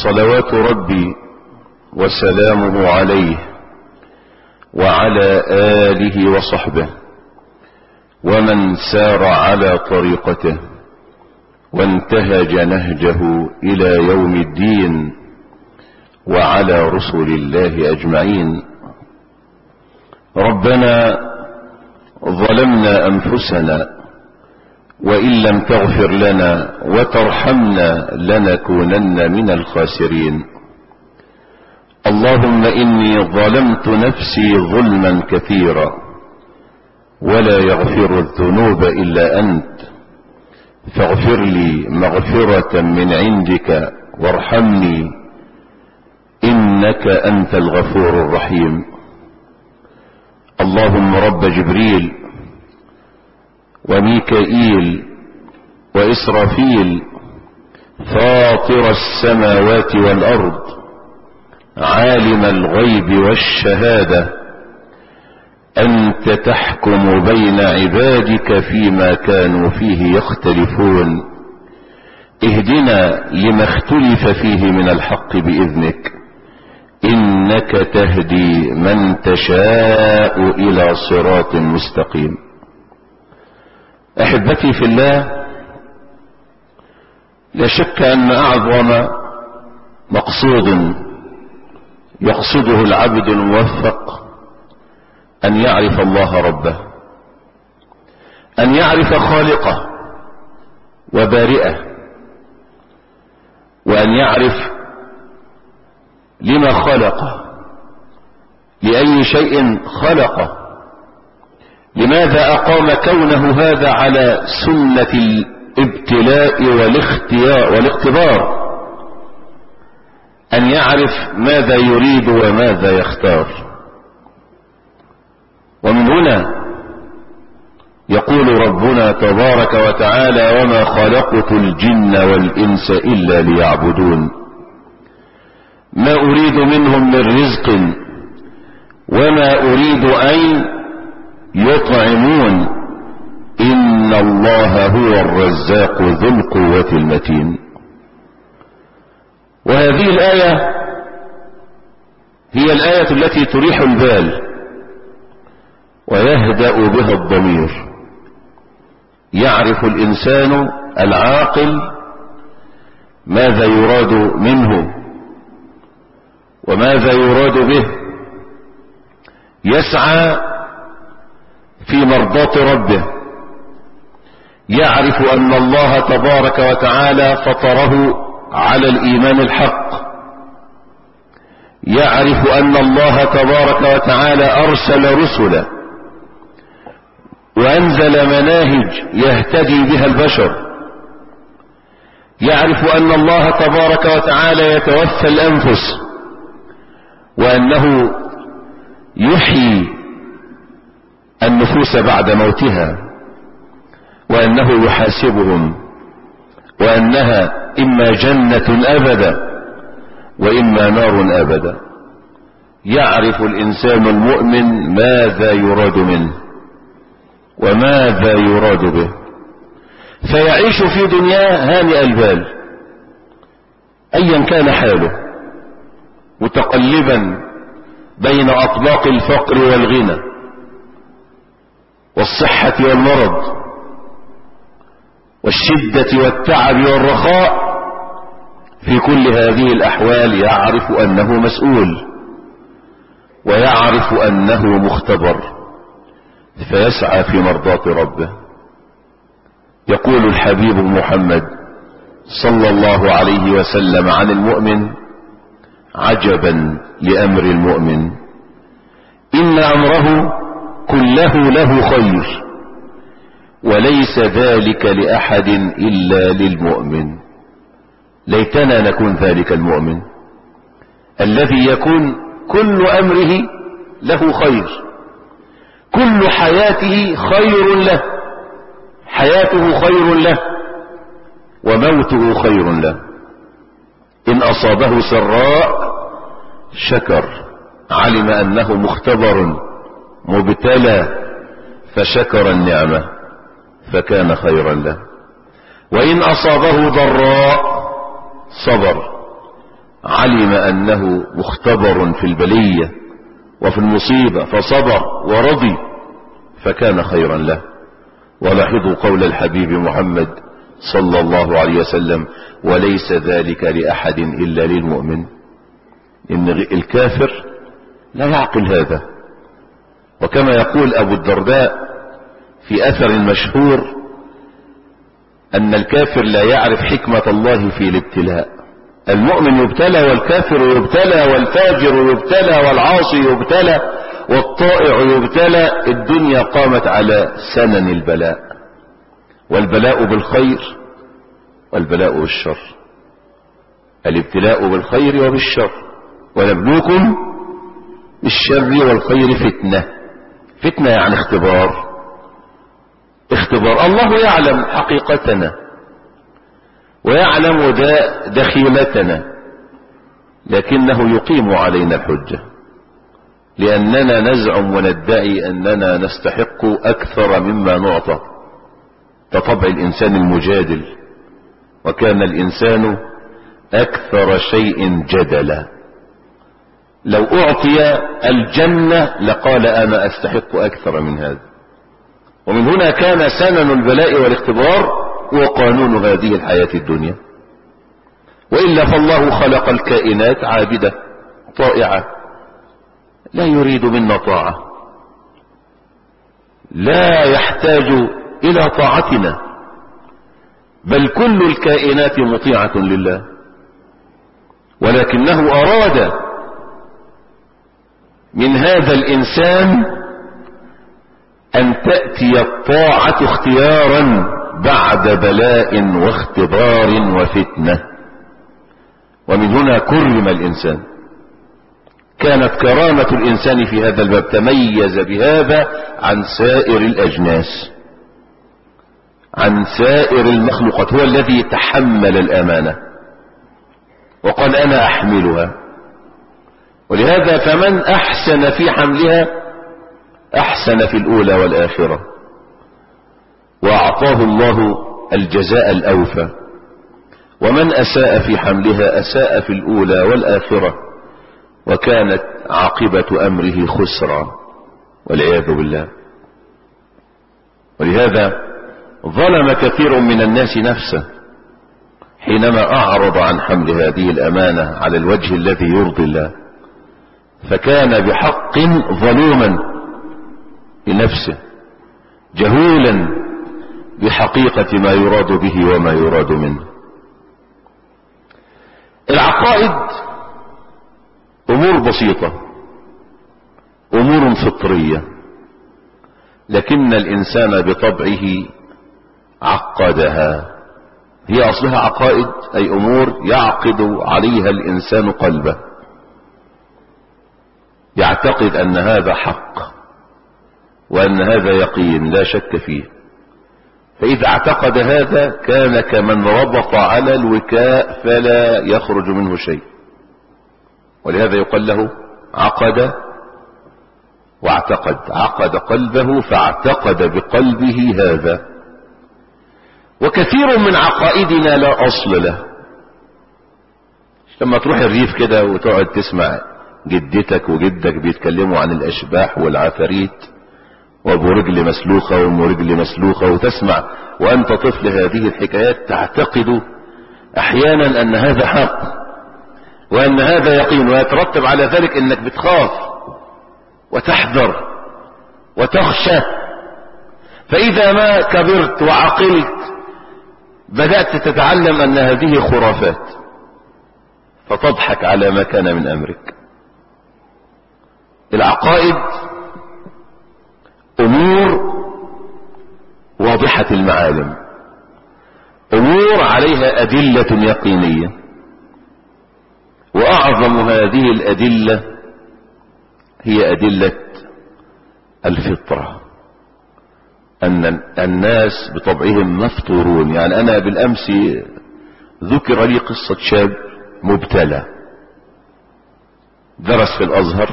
صلوات ربي وسلامه عليه وعلى آله وصحبه ومن سار على طريقته وانتهج نهجه إلى يوم الدين وعلى رسل الله أجمعين ربنا ظلمنا أنفسنا وإن لم تغفر لنا وترحمنا لنكونن من الخاسرين اللهم إني ظلمت نفسي ظلما كثيرا ولا يغفر الذنوب إلا أنت فاغفر لي مغفرة من عندك وارحمني إنك أنت الغفور الرحيم اللهم رب جبريل وميكائيل وإسرافيل فاطر السماوات والأرض عالم الغيب والشهادة أنت تحكم بين عبادك فيما كانوا فيه يختلفون اهدنا لما اختلف فيه من الحق بإذنك إنك تهدي من تشاء إلى صراط مستقيم أحبتي في الله لا شك أن أعظم مقصود يقصده العبد الموفق أن يعرف الله ربه أن يعرف خالقه وبارئه وأن يعرف لما خلقه لأي شيء خلقه لماذا أقام كونه هذا على سنة الابتلاء والاختيار والاختبار أن يعرف ماذا يريد وماذا يختار ومن هنا يقول ربنا تبارك وتعالى وما خلقت الجن والإنس إلا ليعبدون ما أريد منهم من رزق وما أريد أن يطعمون إن الله هو الرزاق ذو القوة المتين وهذه الآية هي الآية التي تريح البال ويهدأ بها الضمير يعرف الإنسان العاقل ماذا يراد منه وماذا يراد به يسعى في مرضاة ربه يعرف أن الله تبارك وتعالى فطره على الإيمان الحق يعرف أن الله تبارك وتعالى أرسل رسلا وأنزل مناهج يهتدي بها البشر يعرف أن الله تبارك وتعالى يتوفى الأنفس وأنه يحيي النفوس بعد موتها وأنه يحاسبهم وأنها إما جنة أبدا وإما نار أبدا يعرف الإنسان المؤمن ماذا يراد منه وماذا يراد به فيعيش في دنياه هانئ البال أيا كان حاله متقلبا بين أطباق الفقر والغنى والصحة والمرض والشدة والتعب والرخاء في كل هذه الأحوال يعرف أنه مسؤول ويعرف أنه مختبر فيسعى في مرضاة ربه يقول الحبيب محمد صلى الله عليه وسلم عن المؤمن عجبا لأمر المؤمن إن أمره كله له خير وليس ذلك لأحد إلا للمؤمن ليتنا نكون ذلك المؤمن الذي يكون كل أمره له خير كل حياته خير له حياته خير له وموته خير له إن أصابه سراء شكر علم أنه مختبر مبتلى فشكر النعمة فكان خيرا له وإن أصابه ضراء صبر علم أنه مختبر في البلية وفي المصيبة فصبر ورضي فكان خيرا له ولاحظوا قول الحبيب محمد صلى الله عليه وسلم وليس ذلك لأحد إلا للمؤمن إن الكافر لا يعقل هذا وكما يقول أبو الدرداء في أثر مشهور أن الكافر لا يعرف حكمة الله في الابتلاء المؤمن يبتلى والكافر يبتلى والفاجر يبتلى والعاصي يبتلى والطائع يبتلى الدنيا قامت على سنن البلاء والبلاء بالخير والبلاء بالشر الابتلاء بالخير وبالشر ونبلوكم بالشر والخير فتنة فتنة يعني اختبار اختبار الله يعلم حقيقتنا ويعلم دخيلتنا لكنه يقيم علينا الحجة لأننا نزعم وندعي أننا نستحق أكثر مما نعطى كطبع الإنسان المجادل وكان الإنسان أكثر شيء جدلا لو أعطي الجنة لقال أنا أستحق أكثر من هذا ومن هنا كان سنن البلاء والاختبار هو قانون هذه الحياة الدنيا وإلا فالله خلق الكائنات عابدة طائعة لا يريد منا طاعة لا يحتاج إلى طاعتنا بل كل الكائنات مطيعة لله ولكنه أراد من هذا الإنسان أن تأتي الطاعة اختيارا بعد بلاء واختبار وفتنة ومن هنا كرم الإنسان كانت كرامة الإنسان في هذا الباب تميز بهذا عن سائر الأجناس عن سائر المخلوقات هو الذي تحمل الأمانة وقال أنا أحملها ولهذا فمن أحسن في حملها أحسن في الأولى والآخرة وأعطاه الله الجزاء الأوفى ومن أساء في حملها أساء في الأولى والآخرة وكانت عاقبة أمره خسرا والعياذ بالله ولهذا ظلم كثير من الناس نفسه حينما أعرض عن حمل هذه الأمانة على الوجه الذي يرضي الله فكان بحق ظلوما لنفسه جهولا بحقيقة ما يراد به وما يراد منه العقائد امور بسيطة امور فطرية لكن الانسان بطبعه عقدها هي اصلها عقائد اي امور يعقد عليها الانسان قلبه يعتقد ان هذا حق وان هذا يقين لا شك فيه فاذا اعتقد هذا كان كمن ربط على الوكاء فلا يخرج منه شيء ولهذا يقال له عقد واعتقد عقد قلبه فاعتقد بقلبه هذا وكثير من عقائدنا لا اصل له لما تروح الريف كده وتقعد تسمع جدتك وجدك بيتكلموا عن الاشباح والعفاريت وابو رجل مسلوخة وام رجل مسلوخة وتسمع وانت طفل هذه الحكايات تعتقد احيانا ان هذا حق وان هذا يقين ويترتب على ذلك انك بتخاف وتحذر وتخشى فاذا ما كبرت وعقلت بدأت تتعلم ان هذه خرافات فتضحك على ما كان من امرك العقائد امور واضحة المعالم امور عليها ادلة يقينية واعظم هذه الادلة هي ادلة الفطرة ان الناس بطبعهم مفطورون يعني انا بالامس ذكر لي قصة شاب مبتلى درس في الازهر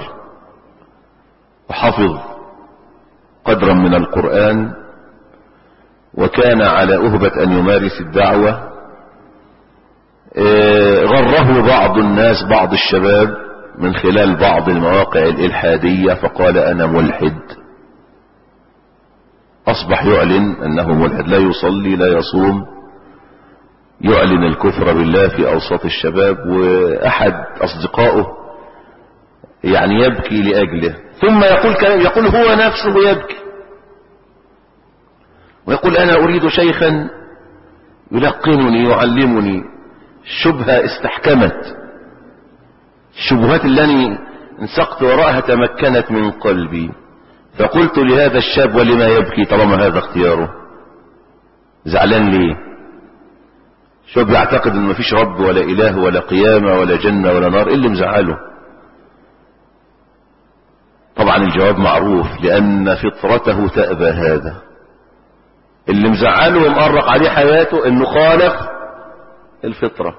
وحفظ قدرا من القرآن وكان على أهبة أن يمارس الدعوة غره بعض الناس بعض الشباب من خلال بعض المواقع الإلحادية فقال أنا ملحد أصبح يعلن أنه ملحد لا يصلي لا يصوم يعلن الكفر بالله في أوساط الشباب وأحد أصدقائه يعني يبكي لأجله ثم يقول يقول هو نفسه يبكي ويقول أنا أريد شيخا يلقنني يعلمني شبهة استحكمت الشبهات التي انسقت وراءها تمكنت من قلبي فقلت لهذا الشاب ولما يبكي طالما هذا اختياره زعلان ليه شاب يعتقد ان مفيش رب ولا اله ولا قيامة ولا جنة ولا نار ايه اللي مزعله طبعا الجواب معروف لان فطرته تأبى هذا اللي مزعله ومقرق عليه حياته انه خالف الفطرة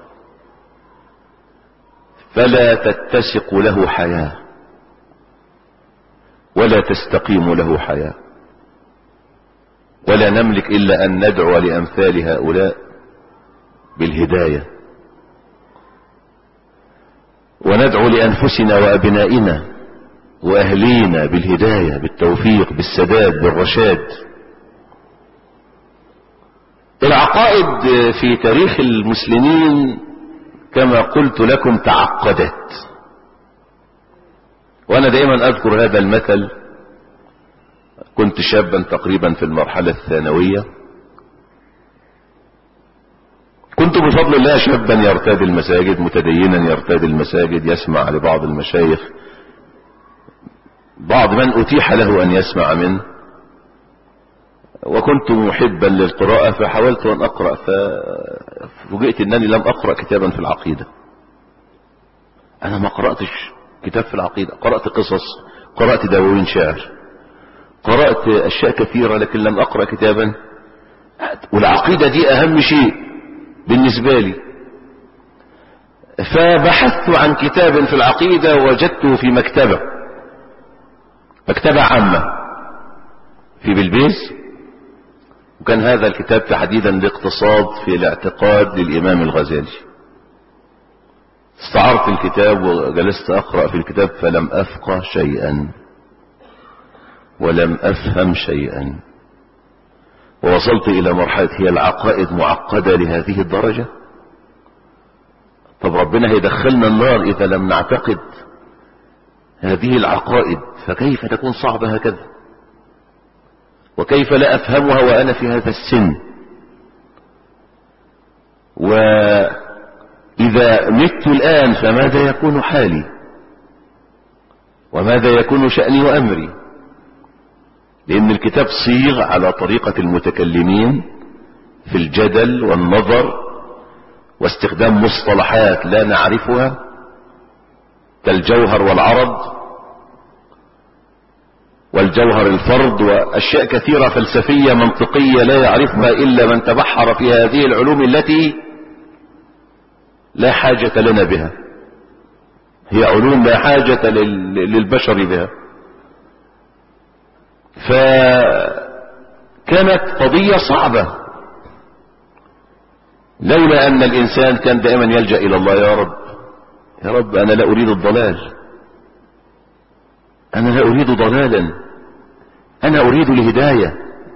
فلا تتسق له حياة ولا تستقيم له حياة ولا نملك إلا أن ندعو لأمثال هؤلاء بالهداية وندعو لأنفسنا وأبنائنا وأهلينا بالهداية بالتوفيق بالسداد بالرشاد العقائد في تاريخ المسلمين كما قلت لكم تعقدت وانا دائما اذكر هذا المثل كنت شابا تقريبا في المرحلة الثانوية كنت بفضل الله شابا يرتاد المساجد متدينا يرتاد المساجد يسمع لبعض المشايخ بعض من اتيح له ان يسمع منه وكنت محبا للقراءة فحاولت ان اقرأ ففوجئت انني لم اقرأ كتابا في العقيدة انا ما قرأتش كتاب في العقيدة قرأت قصص قرأت دواوين شعر قرأت اشياء كثيرة لكن لم اقرأ كتابا والعقيدة دي اهم شيء بالنسبة لي فبحثت عن كتاب في العقيدة وجدته في مكتبة مكتبة عامة في بلبيس وكان هذا الكتاب تحديدا الاقتصاد في الاعتقاد للإمام الغزالي استعرت الكتاب وجلست أقرأ في الكتاب فلم أفقه شيئا ولم أفهم شيئا ووصلت إلى مرحلة هي العقائد معقدة لهذه الدرجة طب ربنا هيدخلنا النار إذا لم نعتقد هذه العقائد فكيف تكون صعبة هكذا وكيف لا أفهمها وأنا في هذا السن وإذا مت الآن فماذا يكون حالي وماذا يكون شأني وأمري لأن الكتاب صيغ على طريقة المتكلمين في الجدل والنظر واستخدام مصطلحات لا نعرفها كالجوهر والعرض والجوهر الفرد وأشياء كثيرة فلسفية منطقية لا يعرفها إلا من تبحر في هذه العلوم التي لا حاجة لنا بها هي علوم لا حاجة للبشر بها فكانت قضية صعبة لولا أن الإنسان كان دائما يلجأ إلى الله يا رب يا رب أنا لا أريد الضلال أنا لا أريد ضلالا أنا أريد الهداية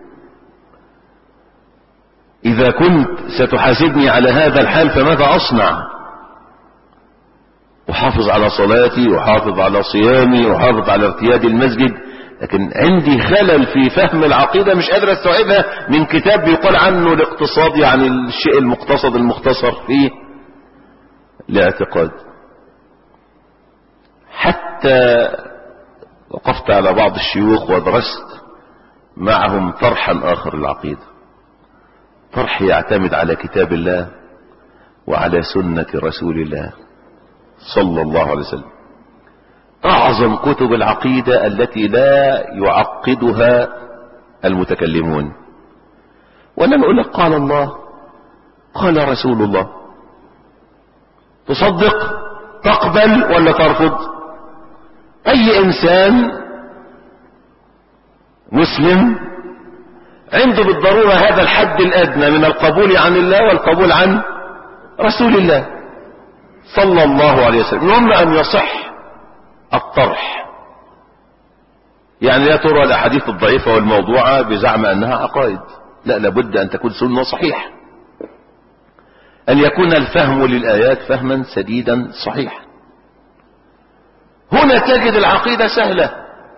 إذا كنت ستحاسبني على هذا الحال فماذا أصنع أحافظ على صلاتي أحافظ على صيامي أحافظ على ارتياد المسجد لكن عندي خلل في فهم العقيدة مش قادر استوعبها من كتاب بيقال عنه الاقتصاد يعني الشيء المقتصد المختصر في الاعتقاد حتى وقفت على بعض الشيوخ ودرست معهم طرحا آخر للعقيدة طرح يعتمد على كتاب الله وعلى سنة رسول الله صلى الله عليه وسلم أعظم كتب العقيدة التي لا يعقدها المتكلمون ولم أقول لك قال الله قال رسول الله تصدق تقبل ولا ترفض اي انسان مسلم عنده بالضرورة هذا الحد الادنى من القبول عن الله والقبول عن رسول الله صلى الله عليه وسلم المهم أن يصح الطرح يعني لا ترى الأحاديث الضعيفة والموضوعة بزعم أنها عقائد لا لابد أن تكون سنة صحيحة أن يكون الفهم للآيات فهما سديدا صحيحا هنا تجد العقيدة سهلة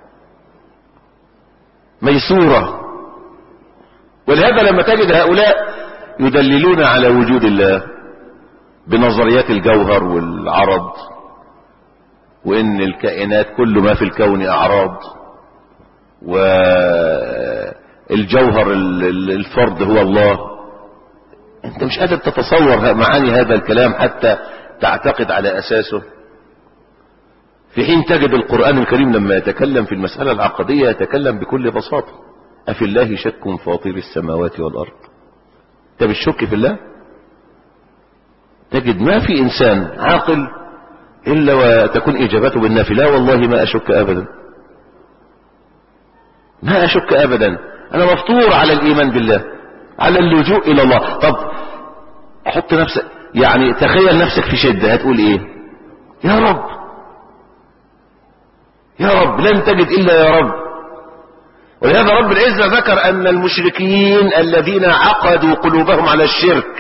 ميسورة ولهذا لما تجد هؤلاء يدللون على وجود الله بنظريات الجوهر والعرض وان الكائنات كل ما في الكون اعراض والجوهر الفرد هو الله انت مش قادر تتصور معاني هذا الكلام حتى تعتقد على اساسه في حين تجد القرآن الكريم لما يتكلم في المسألة العقدية يتكلم بكل بساطة أفي الله شك فاطر السماوات والأرض انت بالشك في الله تجد ما في إنسان عاقل إلا وتكون إجابته بالنافي لا والله ما أشك أبدا ما أشك أبدا أنا مفطور على الإيمان بالله على اللجوء إلى الله طب حط نفسك يعني تخيل نفسك في شدة هتقول إيه يا رب يا رب لن تجد إلا يا رب ولهذا رب العزة ذكر أن المشركين الذين عقدوا قلوبهم على الشرك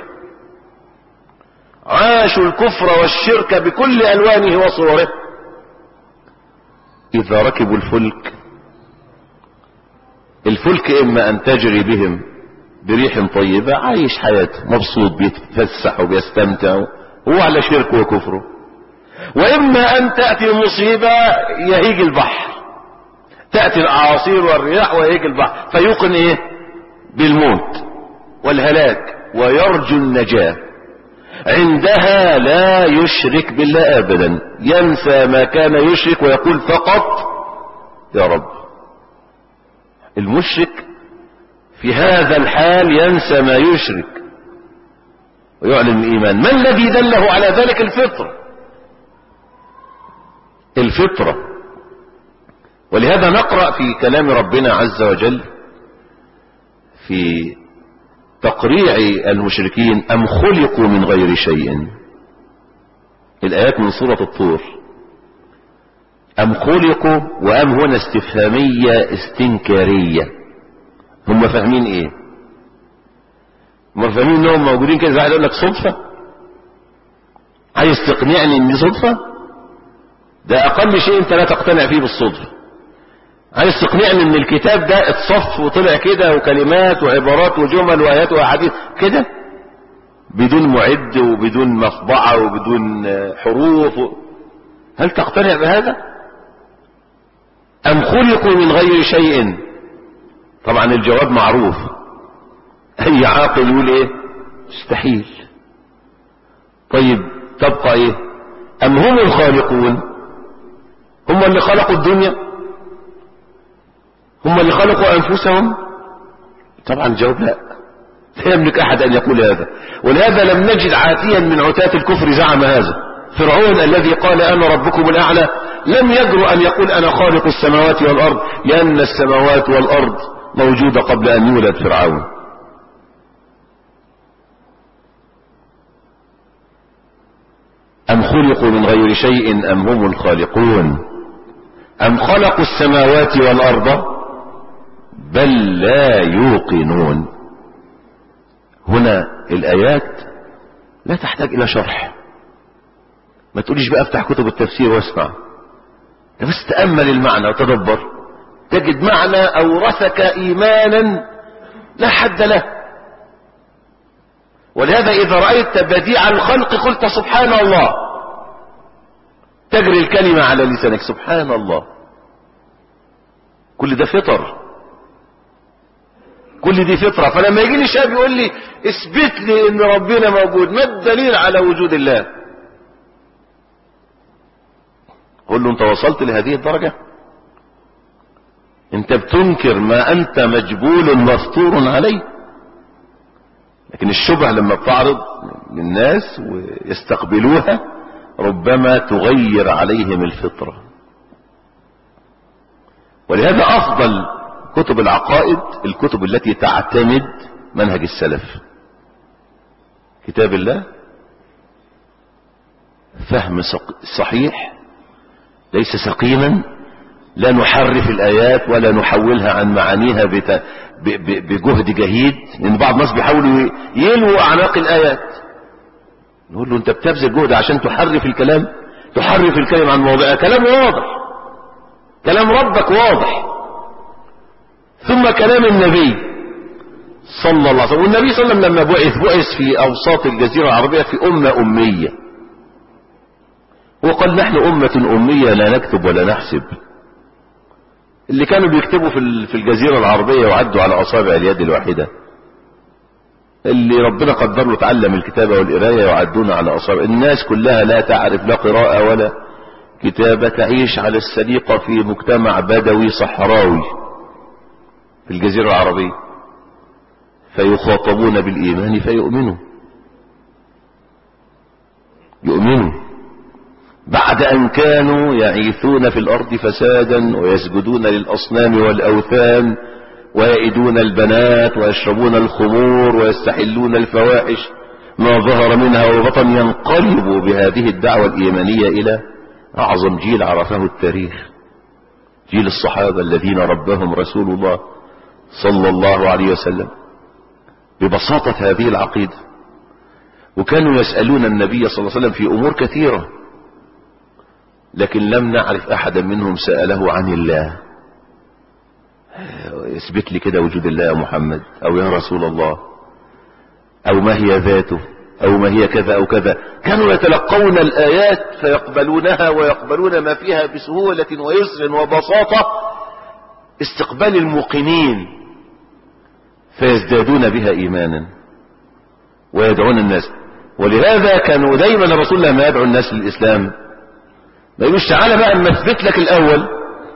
عاشوا الكفر والشرك بكل ألوانه وصوره إذا ركبوا الفلك الفلك إما أن تجري بهم بريح طيبة عايش حياته مبسوط بيتفسح وبيستمتع هو على شركه وكفره وإما أن تأتي مصيبة يهيج البحر تأتي الأعاصير والرياح ويهيج البحر فيوقن إيه بالموت والهلاك ويرجو النجاة عندها لا يشرك بالله أبدا ينسى ما كان يشرك ويقول فقط يا رب المشرك في هذا الحال ينسى ما يشرك ويعلن الإيمان ما الذي دله على ذلك الفطر الفطرة ولهذا نقرأ في كلام ربنا عز وجل في تقريع المشركين أم خلقوا من غير شيء الآيات من سورة الطور أم خلقوا وأم هنا استفهامية استنكارية هم فاهمين ايه هم فاهمين انهم موجودين كده زي واحد يقول لك صدفة عايز تقنعني ان دي صدفة ده اقل شيء انت لا تقتنع فيه بالصدفة عايز تقنعني ان الكتاب ده اتصف وطلع كده وكلمات وعبارات وجمل وايات واحاديث كده بدون معد وبدون مطبعة وبدون حروف و... هل تقتنع بهذا ام خلقوا من غير شيء طبعا الجواب معروف اي عاقل يقول ايه مستحيل طيب تبقى ايه ام هم الخالقون هم اللي خلقوا الدنيا هم اللي خلقوا انفسهم طبعا الجواب لا لا يملك احد ان يقول هذا ولهذا لم نجد عاتيا من عتاة الكفر زعم هذا فرعون الذي قال انا ربكم الاعلى لم يجرؤ ان يقول انا خالق السماوات والارض لان السماوات والارض موجودة قبل ان يولد فرعون ام خلقوا من غير شيء ام هم الخالقون ام خلقوا السماوات والارض بل لا يوقنون هنا الايات لا تحتاج الى شرح ما تقوليش بقى افتح كتب التفسير واسمع ده بس تأمل المعنى وتدبر تجد معنى اورثك ايمانا لا حد له ولهذا اذا رأيت بديع الخلق قلت سبحان الله تجري الكلمة على لسانك سبحان الله كل ده فطر كل دي فطرة فلما يجي لي شاب يقول لي اثبت لي ان ربنا موجود ما الدليل على وجود الله قول له انت وصلت لهذه الدرجة انت بتنكر ما انت مجبول مفطور عليه لكن الشبه لما بتعرض للناس ويستقبلوها ربما تغير عليهم الفطرة ولهذا افضل كتب العقائد الكتب التي تعتمد منهج السلف كتاب الله فهم صحيح ليس سقيما لا نحرف الآيات ولا نحولها عن معانيها بت... ب... ب... بجهد جهيد لأن بعض الناس بيحاولوا يلووا أعناق الآيات نقول له أنت بتبذل جهد عشان تحرف الكلام تحرف الكلام عن موضعها كلام واضح كلام ربك واضح ثم كلام النبي صلى الله عليه وسلم والنبي صلى الله عليه وسلم لما بعث بعث في أوساط الجزيرة العربية في أمة أمية وقال نحن أمة أمية لا نكتب ولا نحسب اللي كانوا بيكتبوا في في الجزيرة العربية وعدوا على أصابع اليد الواحدة اللي ربنا قدر له تعلم الكتابة والقراية يعدون على أصابع الناس كلها لا تعرف لا قراءة ولا كتابة تعيش على السليقة في مجتمع بدوي صحراوي في الجزيرة العربية فيخاطبون بالإيمان فيؤمنوا يؤمنوا بعد أن كانوا يعيثون في الأرض فسادا ويسجدون للأصنام والأوثان ويئدون البنات ويشربون الخمور ويستحلون الفواحش ما ظهر منها وبطن ينقلبوا بهذه الدعوة الإيمانية إلى أعظم جيل عرفه التاريخ جيل الصحابة الذين ربهم رسول الله صلى الله عليه وسلم ببساطة هذه العقيدة وكانوا يسألون النبي صلى الله عليه وسلم في أمور كثيرة لكن لم نعرف أحدا منهم سأله عن الله اثبت لي كده وجود الله يا محمد أو يا رسول الله أو ما هي ذاته أو ما هي كذا أو كذا كانوا يتلقون الآيات فيقبلونها ويقبلون ما فيها بسهولة ويسر وبساطة استقبال الموقنين فيزدادون بها إيمانا ويدعون الناس ولهذا كانوا دايما الرسول لما يدعو الناس للإسلام ما يقولش تعالى بقى اما اثبت لك الأول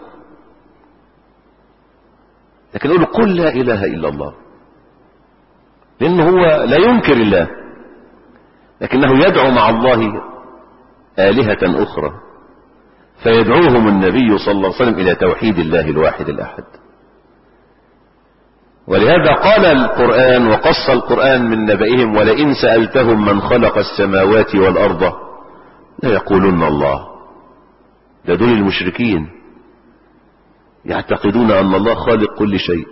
لكن يقول قل لا إله إلا الله لأنه هو لا ينكر الله لكنه يدعو مع الله آلهة أخرى فيدعوهم النبي صلى الله عليه وسلم إلى توحيد الله الواحد الأحد ولهذا قال القرآن وقص القرآن من نبئهم ولئن سألتهم من خلق السماوات والأرض لا يقولون الله ده دول المشركين يعتقدون أن الله خالق كل شيء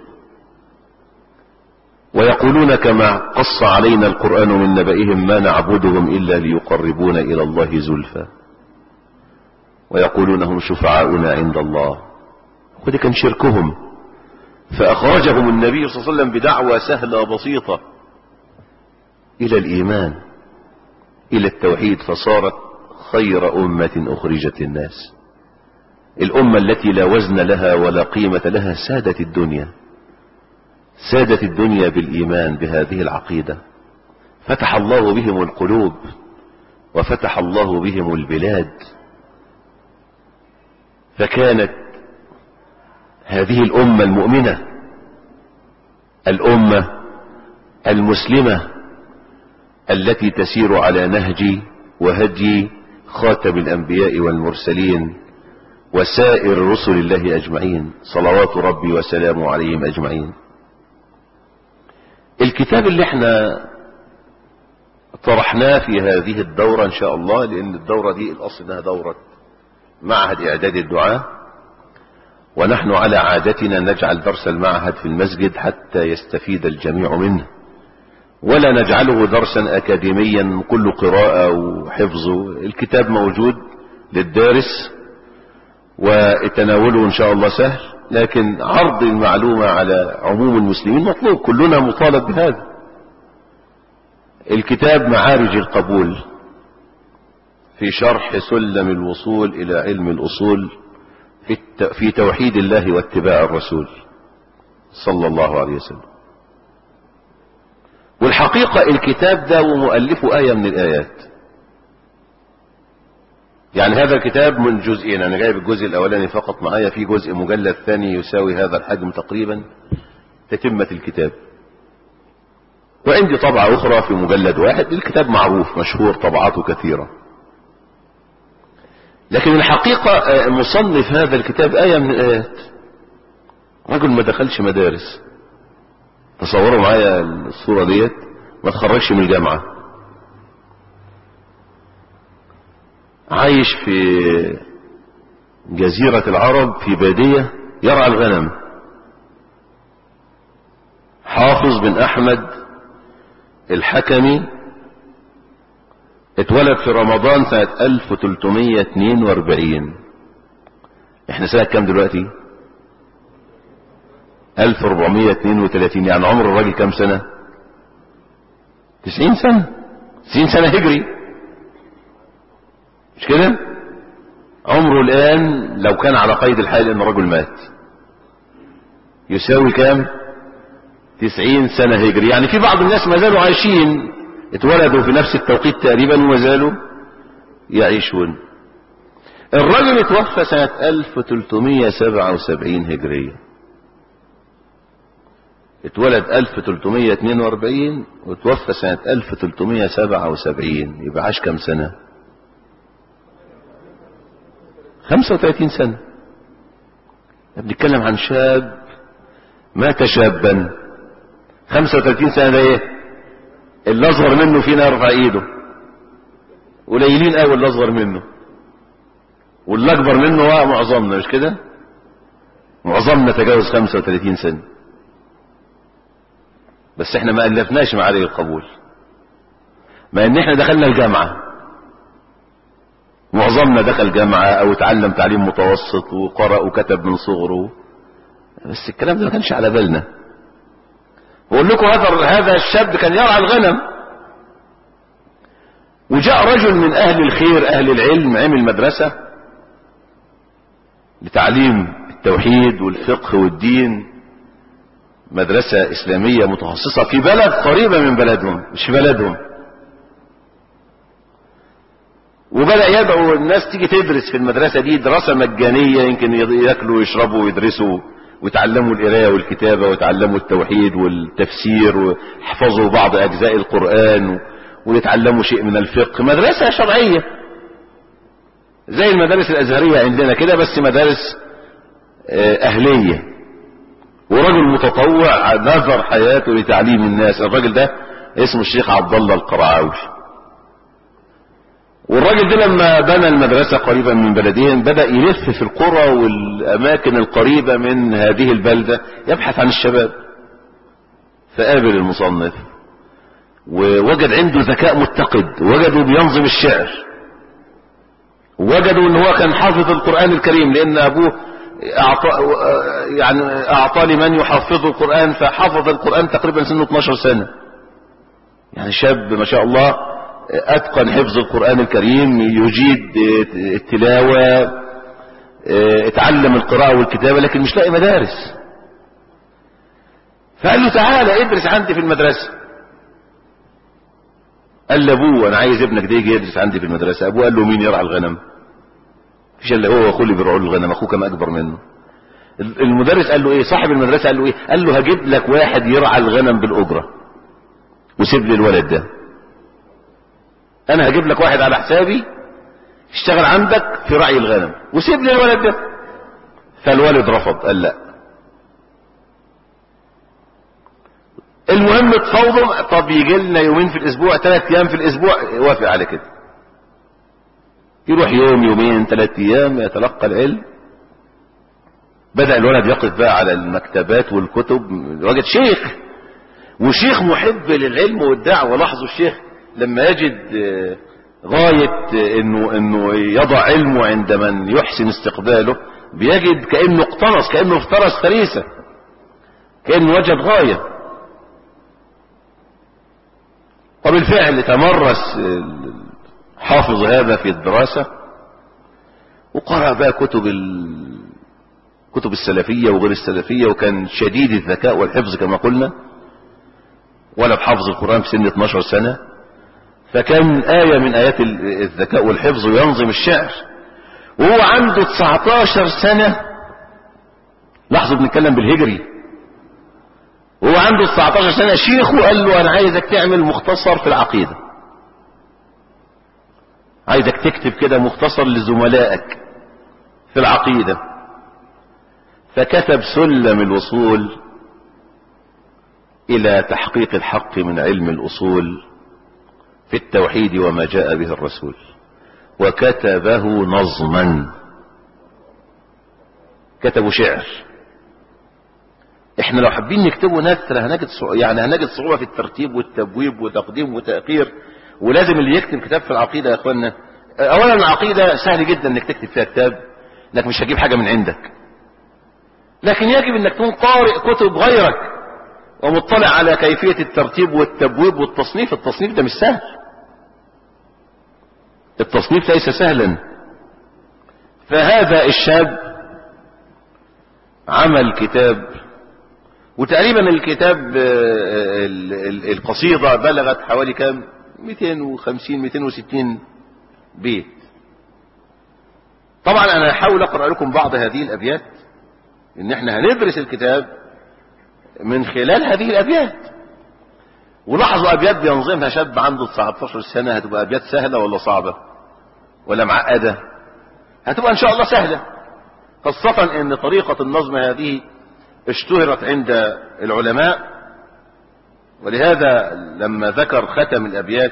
ويقولون كما قص علينا القرآن من نبئهم ما نعبدهم إلا ليقربون إلى الله زلفى ويقولون هم شفعاؤنا عند الله وده كان شركهم فأخرجهم النبي صلى الله عليه وسلم بدعوة سهلة بسيطة إلى الإيمان إلى التوحيد فصارت خير أمة أخرجت الناس الأمة التي لا وزن لها ولا قيمة لها سادت الدنيا سادت الدنيا بالإيمان بهذه العقيدة فتح الله بهم القلوب وفتح الله بهم البلاد فكانت هذه الأمة المؤمنة الأمة المسلمة التي تسير على نهج وهدي خاتم الأنبياء والمرسلين وسائر رسل الله أجمعين صلوات ربي وسلامه عليهم أجمعين الكتاب اللي احنا طرحناه في هذه الدورة ان شاء الله لان الدورة دي الاصل انها دورة معهد اعداد الدعاء ونحن على عادتنا نجعل درس المعهد في المسجد حتى يستفيد الجميع منه ولا نجعله درسا اكاديميا كل قراءة وحفظه الكتاب موجود للدارس وتناوله ان شاء الله سهل لكن عرض المعلومة على عموم المسلمين مطلوب كلنا مطالب بهذا الكتاب معارج القبول في شرح سلم الوصول إلى علم الأصول في توحيد الله واتباع الرسول صلى الله عليه وسلم والحقيقة الكتاب ده ومؤلفه آية من الآيات يعني هذا الكتاب من جزئين انا جايب الجزء الاولاني فقط معايا في جزء مجلد ثاني يساوي هذا الحجم تقريبا تتمة الكتاب وعندي طبعة اخرى في مجلد واحد الكتاب معروف مشهور طبعاته كثيرة لكن الحقيقة مصنف هذا الكتاب آية من الآيات رجل ما دخلش مدارس تصوروا معايا الصورة ديت ما تخرجش من الجامعة عايش في جزيرة العرب في بادية يرعى الغنم حافظ بن أحمد الحكمي اتولد في رمضان سنة 1342 احنا سنة كام دلوقتي 1432 يعني عمر الراجل كام سنة 90 سنة 90 سنة هجري مش كده عمره الآن لو كان على قيد الحال ان الرجل مات يساوي كام 90 سنة هجري يعني في بعض الناس ما زالوا عايشين اتولدوا في نفس التوقيت تقريبا وما زالوا يعيشون الرجل اتوفى سنة 1377 هجرية اتولد 1342 وتوفى سنة 1377 يبقى عاش كم سنة 35 سنة بنتكلم عن شاب مات شابا 35 سنة ده ايه اللي اصغر منه فينا يرفع ايده قليلين قوي اللي اصغر منه واللي اكبر منه هو معظمنا مش كده معظمنا تجاوز 35 سنة بس احنا ما الفناش مع عليه القبول ما ان احنا دخلنا الجامعة معظمنا دخل جامعة او اتعلم تعليم متوسط وقرأ وكتب من صغره بس الكلام ده ما كانش على بالنا بقول لكم هذا هذا الشاب كان يرعى الغنم وجاء رجل من اهل الخير اهل العلم عمل مدرسة لتعليم التوحيد والفقه والدين مدرسة اسلامية متخصصة في بلد قريبة من بلدهم مش في بلدهم وبدأ يدعو الناس تيجي تدرس في المدرسة دي دراسة مجانية يمكن ياكلوا ويشربوا ويدرسوا وتعلموا القراية والكتابة وتعلموا التوحيد والتفسير ويحفظوا بعض أجزاء القرآن ويتعلموا شيء من الفقه مدرسة شرعية زي المدارس الأزهرية عندنا كده بس مدارس أهلية ورجل متطوع نذر حياته لتعليم الناس الراجل ده اسمه الشيخ عبد الله القرعاوي والراجل ده لما بنى المدرسة قريبا من بلدهم بدأ يلف في القرى والأماكن القريبة من هذه البلدة يبحث عن الشباب فقابل المصنف ووجد عنده ذكاء متقد وجده بينظم الشعر وجدوا ان هو كان حافظ القرآن الكريم لان ابوه أعطى يعني اعطى لمن يحفظ القرآن فحفظ القرآن تقريبا سنه 12 سنة يعني شاب ما شاء الله اتقن حفظ القرآن الكريم يجيد التلاوة اتعلم القراءة والكتابة لكن مش لاقي مدارس فقال له تعالى ادرس عندي في المدرسة قال لابوه انا عايز ابنك ده يجي يدرس عندي في المدرسة ابوه قال له مين يرعى الغنم مفيش الا هو واخوه اللي بيرعوا الغنم اخوه كان اكبر منه المدرس قال له ايه صاحب المدرسة قال له ايه قال له هجيب لك واحد يرعى الغنم بالاجرة وسيب لي الولد ده انا هجيب لك واحد على حسابي اشتغل عندك في رعي الغنم وسيب لي الولد ده فالوالد رفض قال لا المهم تفاوضوا طب يجي لنا يومين في الاسبوع ثلاث ايام في الاسبوع وافق على كده يروح يوم يومين ثلاث ايام يتلقى العلم بدأ الولد يقف بقى على المكتبات والكتب وجد شيخ وشيخ محب للعلم والدعوة لاحظوا الشيخ لما يجد غاية انه انه يضع علمه عند من يحسن استقباله بيجد كأنه اقتنص كأنه افترس فريسة كأنه وجد غاية وبالفعل تمرس حافظ هذا في الدراسة وقرأ بقى كتب كتب السلفية وغير السلفية وكان شديد الذكاء والحفظ كما قلنا ولا بحفظ القرآن في سن 12 سنة فكان آية من آيات الذكاء والحفظ وينظم الشعر وهو عنده 19 سنة لاحظوا بنتكلم بالهجري وهو عنده 19 سنة شيخه قال له أنا عايزك تعمل مختصر في العقيدة عايزك تكتب كده مختصر لزملائك في العقيدة فكتب سلم الوصول إلى تحقيق الحق من علم الأصول في التوحيد وما جاء به الرسول وكتبه نظما كتبوا شعر احنا لو حابين نكتبه نثر هنجد صعوبة يعني هنجد صعوبة في الترتيب والتبويب وتقديم وتأخير ولازم اللي يكتب كتاب في العقيدة يا اخوانا اولا العقيدة سهل جدا انك تكتب فيها كتاب انك مش هتجيب حاجة من عندك لكن يجب انك تكون قارئ كتب غيرك ومطلع على كيفية الترتيب والتبويب والتصنيف التصنيف ده مش سهل التصنيف ليس سهلا فهذا الشاب عمل كتاب وتقريبا الكتاب القصيدة بلغت حوالي كام 250 260 بيت طبعا انا هحاول اقرأ لكم بعض هذه الابيات ان احنا هندرس الكتاب من خلال هذه الابيات ولاحظوا ابيات بينظمها شاب عنده 19 سنة هتبقى ابيات سهلة ولا صعبة ولا معقدة هتبقى ان شاء الله سهلة خاصة ان طريقة النظم هذه اشتهرت عند العلماء ولهذا لما ذكر ختم الابيات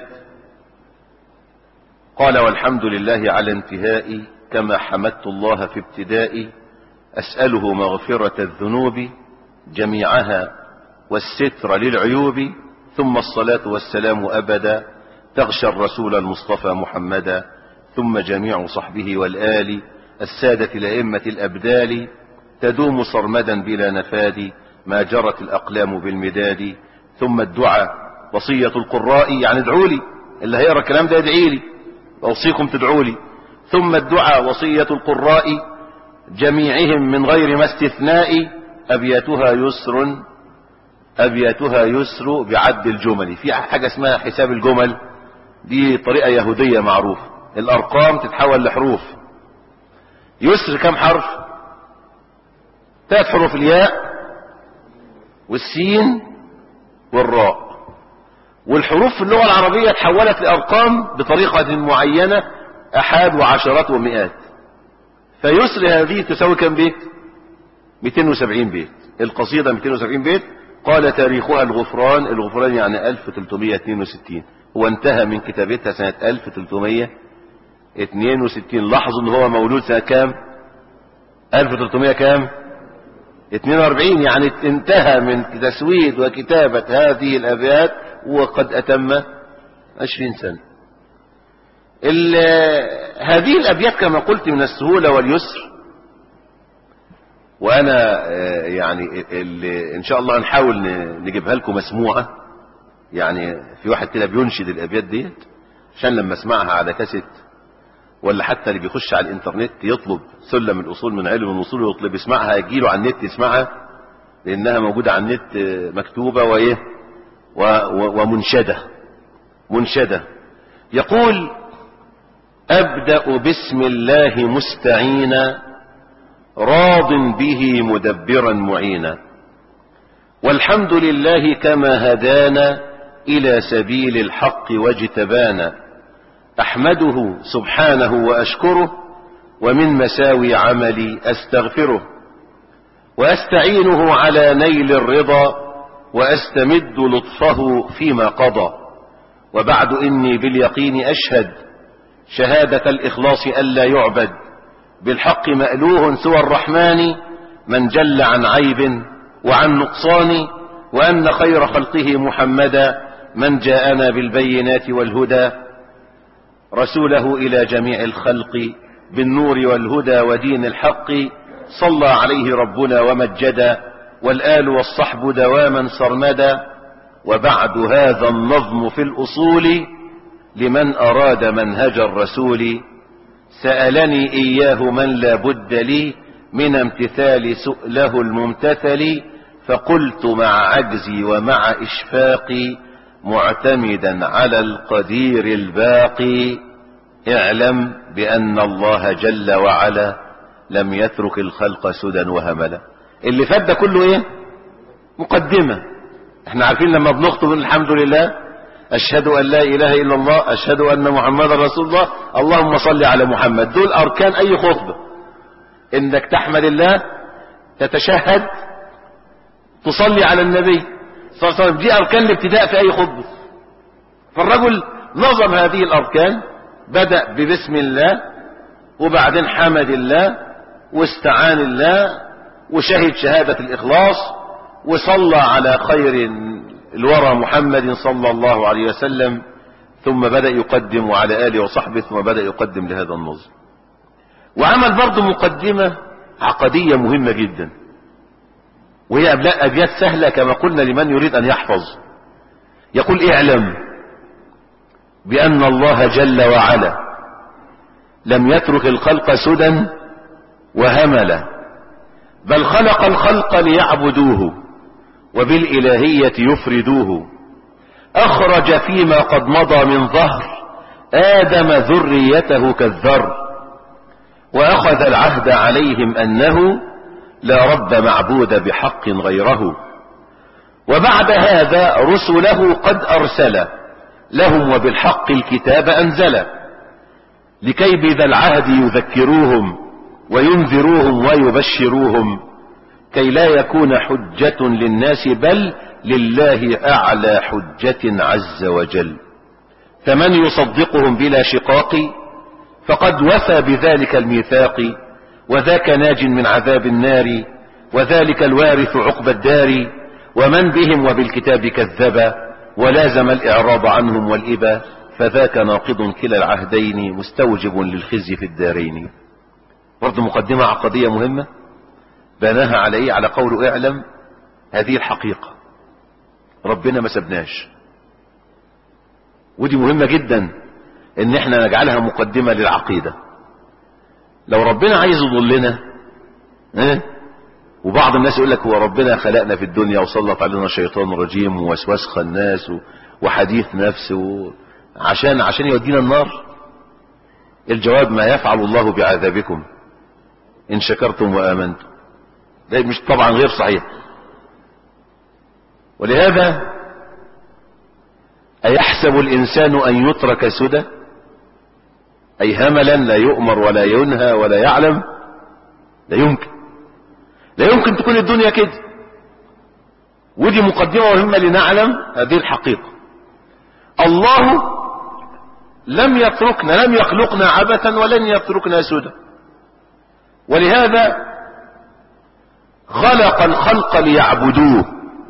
قال والحمد لله على انتهائي كما حمدت الله في ابتدائي اسأله مغفرة الذنوب جميعها والستر للعيوب ثم الصلاة والسلام ابدا تغشى الرسول المصطفى محمدا ثم جميع صحبه والآل السادة الأئمة الأبدال تدوم صرمدا بلا نفاد ما جرت الأقلام بالمداد ثم الدعاء وصية القراء يعني ادعوا لي اللي هيقرا الكلام ده يدعي لي أوصيكم تدعوا لي ثم الدعاء وصية القراء جميعهم من غير ما استثناء أبياتها يسر أبياتها يسر بعد الجمل في حاجة اسمها حساب الجمل دي طريقة يهودية معروفة الأرقام تتحول لحروف يسر كم حرف ثلاث حروف الياء والسين والراء والحروف في اللغة العربية تحولت لأرقام بطريقة معينة أحاد وعشرات ومئات فيسر هذه تساوي كم بيت 270 بيت القصيدة 270 بيت قال تاريخها الغفران الغفران يعني 1362 هو انتهى من كتابتها سنة 1362 لاحظوا ان هو مولود سنة كام 1300 كام 42 يعني انتهى من تسويد وكتابة هذه الابيات وقد اتم 20 سنة هذه الابيات كما قلت من السهولة واليسر وانا يعني ان شاء الله نحاول نجيبها لكم مسموعة يعني في واحد كده بينشد الابيات ديت عشان لما اسمعها على كاسيت ولا حتى اللي بيخش على الانترنت يطلب سلم الاصول من علم الاصول ويطلب يسمعها يجيله على النت يسمعها لانها موجودة على النت مكتوبة وايه ومنشدة منشدة يقول ابدأ بسم الله مستعينا راض به مدبرا معينا والحمد لله كما هدانا الى سبيل الحق واجتبانا احمده سبحانه واشكره ومن مساوي عملي استغفره واستعينه على نيل الرضا واستمد لطفه فيما قضى وبعد اني باليقين اشهد شهادة الاخلاص الا يعبد بالحق مألوه سوى الرحمن من جل عن عيب وعن نقصان وأن خير خلقه محمدا من جاءنا بالبينات والهدى رسوله إلى جميع الخلق بالنور والهدى ودين الحق صلى عليه ربنا ومجدا والآل والصحب دواما سرمدا وبعد هذا النظم في الأصول لمن أراد منهج الرسول سألني إياه من لا بد لي من امتثال سؤله الممتثل فقلت مع عجزي ومع إشفاقي معتمدا على القدير الباقي اعلم بأن الله جل وعلا لم يترك الخلق سدى وهملا اللي فات ده كله ايه مقدمة احنا عارفين لما بنخطب الحمد لله أشهد أن لا إله إلا الله أشهد أن محمد رسول الله اللهم صل على محمد دول أركان أي خطبة إنك تحمد الله تتشهد تصلي على النبي صلى الله عليه وسلم دي أركان الابتداء في أي خطبة فالرجل نظم هذه الأركان بدأ ببسم الله وبعدين حمد الله واستعان الله وشهد شهادة الإخلاص وصلى على خير الورى محمد صلى الله عليه وسلم ثم بدأ يقدم على آله وصحبه ثم بدأ يقدم لهذا النظم وعمل برضه مقدمة عقدية مهمة جدا وهي أبيات سهلة كما قلنا لمن يريد أن يحفظ يقول اعلم بأن الله جل وعلا لم يترك الخلق سدى وهملا بل خلق الخلق ليعبدوه وبالإلهية يفردوه أخرج فيما قد مضى من ظهر آدم ذريته كالذر وأخذ العهد عليهم أنه لا رب معبود بحق غيره وبعد هذا رسله قد أرسل لهم وبالحق الكتاب أنزل لكي بذا العهد يذكروهم وينذروهم ويبشروهم كي لا يكون حجة للناس بل لله أعلى حجة عز وجل فمن يصدقهم بلا شقاق فقد وفى بذلك الميثاق وذاك ناج من عذاب النار وذلك الوارث عقب الدار ومن بهم وبالكتاب كذب ولازم الإعراض عنهم والإبا فذاك ناقض كلا العهدين مستوجب للخزي في الدارين برضه مقدمة عقدية مهمة بناها على ايه على قول اعلم هذه الحقيقة ربنا ما سبناش ودي مهمة جدا ان احنا نجعلها مقدمة للعقيدة لو ربنا عايز يضلنا اه وبعض الناس يقول لك هو ربنا خلقنا في الدنيا وسلط علينا شيطان رجيم ووسواس خناس وحديث نفس عشان عشان يودينا النار الجواب ما يفعل الله بعذابكم ان شكرتم وامنتم ده مش طبعا غير صحيح ولهذا أيحسب الإنسان أن يترك سدى أي هملا لا يؤمر ولا ينهى ولا يعلم لا يمكن لا يمكن تكون الدنيا كده ودي مقدمة مهمة لنعلم هذه الحقيقة الله لم يتركنا لم يخلقنا عبثا ولن يتركنا سدى ولهذا خلق الخلق ليعبدوه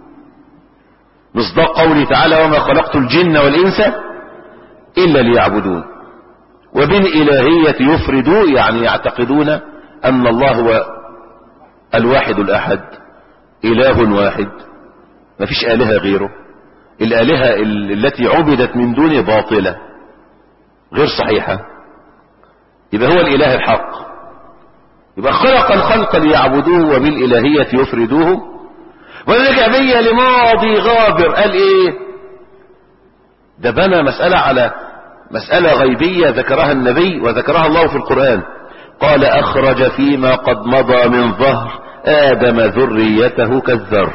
مصداق قوله تعالى وما خلقت الجن والإنس إلا ليعبدون وبالإلهية يفردوا يعني يعتقدون أن الله هو الواحد الأحد إله واحد ما فيش آلهة غيره الآلهة التي عبدت من دونه باطلة غير صحيحة يبقى هو الإله الحق يبقى خلق الخلق ليعبدوه وبالإلهية يفردوه ولذلك بي لماضي غابر قال ايه ده بنى مسألة على مسألة غيبية ذكرها النبي وذكرها الله في القرآن قال أخرج فيما قد مضى من ظهر آدم ذريته كالذر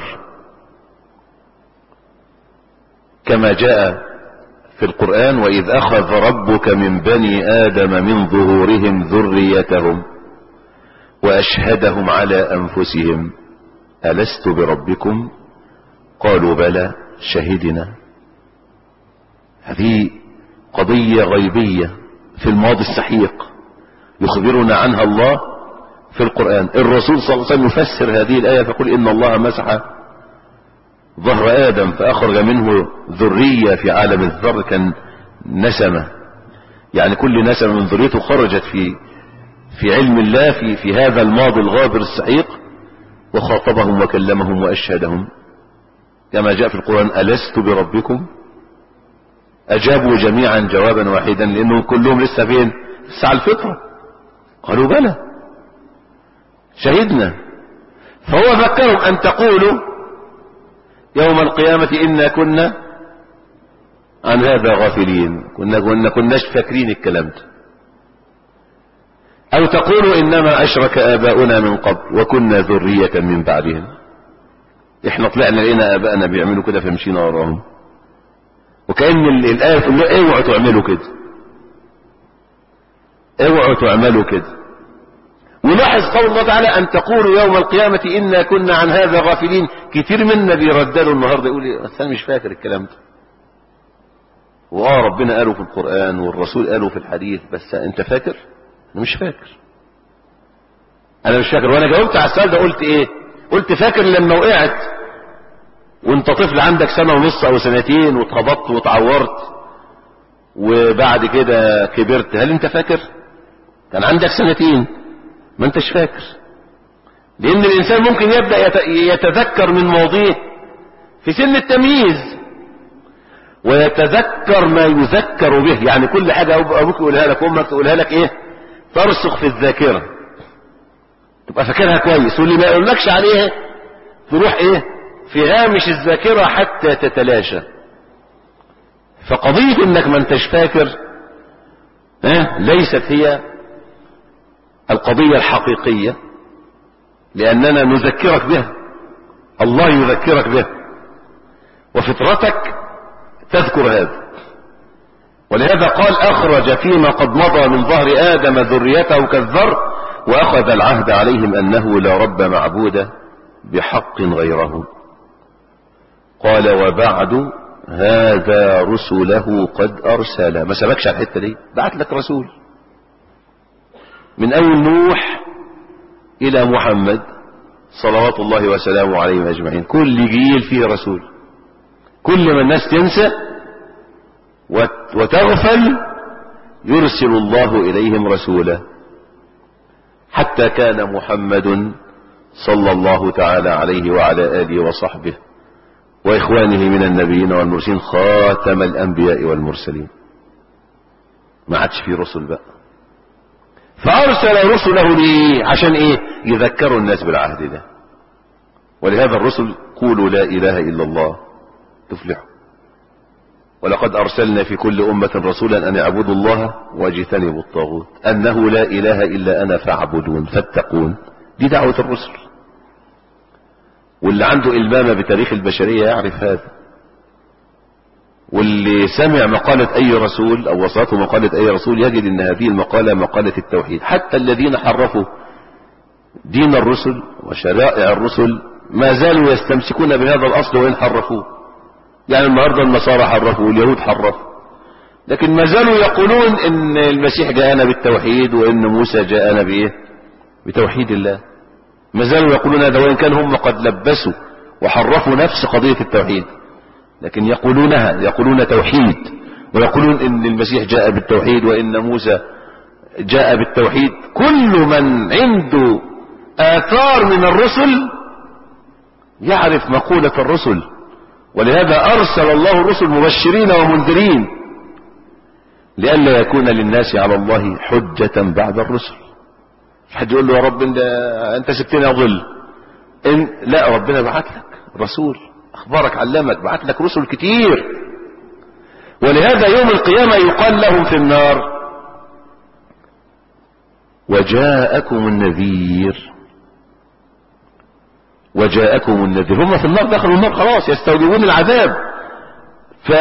كما جاء في القرآن وإذ أخذ ربك من بني آدم من ظهورهم ذريتهم وأشهدهم على أنفسهم ألست بربكم قالوا بلى شهدنا هذه قضية غيبية في الماضي السحيق يخبرنا عنها الله في القرآن الرسول صلى الله عليه وسلم يفسر هذه الآية فيقول إن الله مسح ظهر آدم فأخرج منه ذرية في عالم الذر كان نسمة يعني كل نسمة من ذريته خرجت في في علم الله في, في هذا الماضي الغابر السحيق وخاطبهم وكلمهم وأشهدهم كما جاء في القرآن ألست بربكم أجابوا جميعا جوابا واحدا لأنهم كلهم لسه فين لسه على الفطرة قالوا بلى شهدنا فهو ذكرهم أن تقولوا يوم القيامة إنا كنا عن هذا غافلين كنا كنا كناش فاكرين الكلام ده أو تقولوا إنما أشرك آباؤنا من قبل وكنا ذرية من بعدهم إحنا طلعنا لقينا آباءنا بيعملوا كده فمشينا وراهم وكأن الآية تقول له اوعوا تعملوا كده اوعوا تعملوا كده ولاحظ قول الله تعالى أن تقولوا يوم القيامة إنا كنا عن هذا غافلين كتير منا بيرددوا النهاردة يقول لي بس أنا مش فاكر الكلام ده واه ربنا قاله في القرآن والرسول قاله في الحديث بس انت فاكر انا مش فاكر انا مش فاكر وانا جاوبت على السؤال ده قلت ايه قلت فاكر لما وقعت وانت طفل عندك سنة ونص او سنتين واتخبطت واتعورت وبعد كده كبرت هل انت فاكر كان عندك سنتين ما انتش فاكر لان الانسان ممكن يبدأ يتذكر من ماضيه في سن التمييز ويتذكر ما يذكر به يعني كل حاجة ابوك يقولها لك وامك تقولها لك ايه ترسخ في الذاكرة تبقى فاكرها كويس واللي ما يقولكش عليها تروح ايه في هامش الذاكرة حتى تتلاشى فقضية انك ما انتش فاكر اه ليست هي القضية الحقيقية لاننا نذكرك بها الله يذكرك بها وفطرتك تذكر هذا ولهذا قال اخرج فيما قد مضى من ظهر ادم ذريته كالذر واخذ العهد عليهم انه لا رب معبود بحق غيره قال وبعد هذا رسله قد ارسل ما سبكش على الحته دي بعت لك رسول من اول نوح الى محمد صلوات الله وسلامه عليهم اجمعين كل جيل فيه رسول كل ما الناس تنسى وتغفل يرسل الله اليهم رسولا حتى كان محمد صلى الله تعالى عليه وعلى اله وصحبه واخوانه من النبيين والمرسلين خاتم الانبياء والمرسلين ما عادش في رسل بقى فارسل رسله ليه عشان ايه يذكروا الناس بالعهد ده ولهذا الرسل قولوا لا اله الا الله تفلحوا ولقد ارسلنا في كل امة رسولا ان اعبدوا الله واجتنبوا الطاغوت انه لا اله الا انا فاعبدون فاتقون دي دعوة الرسل واللي عنده المامة بتاريخ البشرية يعرف هذا واللي سمع مقالة اي رسول او وصلته مقالة اي رسول يجد ان هذه المقالة مقالة التوحيد حتى الذين حرفوا دين الرسل وشرائع الرسل ما زالوا يستمسكون بهذا الاصل وان حرفوه يعني النهاردة النصارى حرفوا واليهود حرفوا لكن ما زالوا يقولون ان المسيح جاءنا بالتوحيد وان موسى جاءنا بايه بتوحيد الله ما زالوا يقولون هذا وان كان هم قد لبسوا وحرفوا نفس قضية التوحيد لكن يقولونها يقولون توحيد ويقولون ان المسيح جاء بالتوحيد وان موسى جاء بالتوحيد كل من عنده آثار من الرسل يعرف مقولة الرسل ولهذا أرسل الله الرسل مبشرين ومنذرين لئلا يكون للناس على الله حجة بعد الرسل حد يقول له يا رب انت, انت سبتني اضل إن لا ربنا بعت لك رسول اخبارك علمك بعت لك رسل كتير ولهذا يوم القيامة يقال لهم في النار وجاءكم النذير وجاءكم النذير هم في النار دخلوا النار خلاص يستوجبون العذاب ف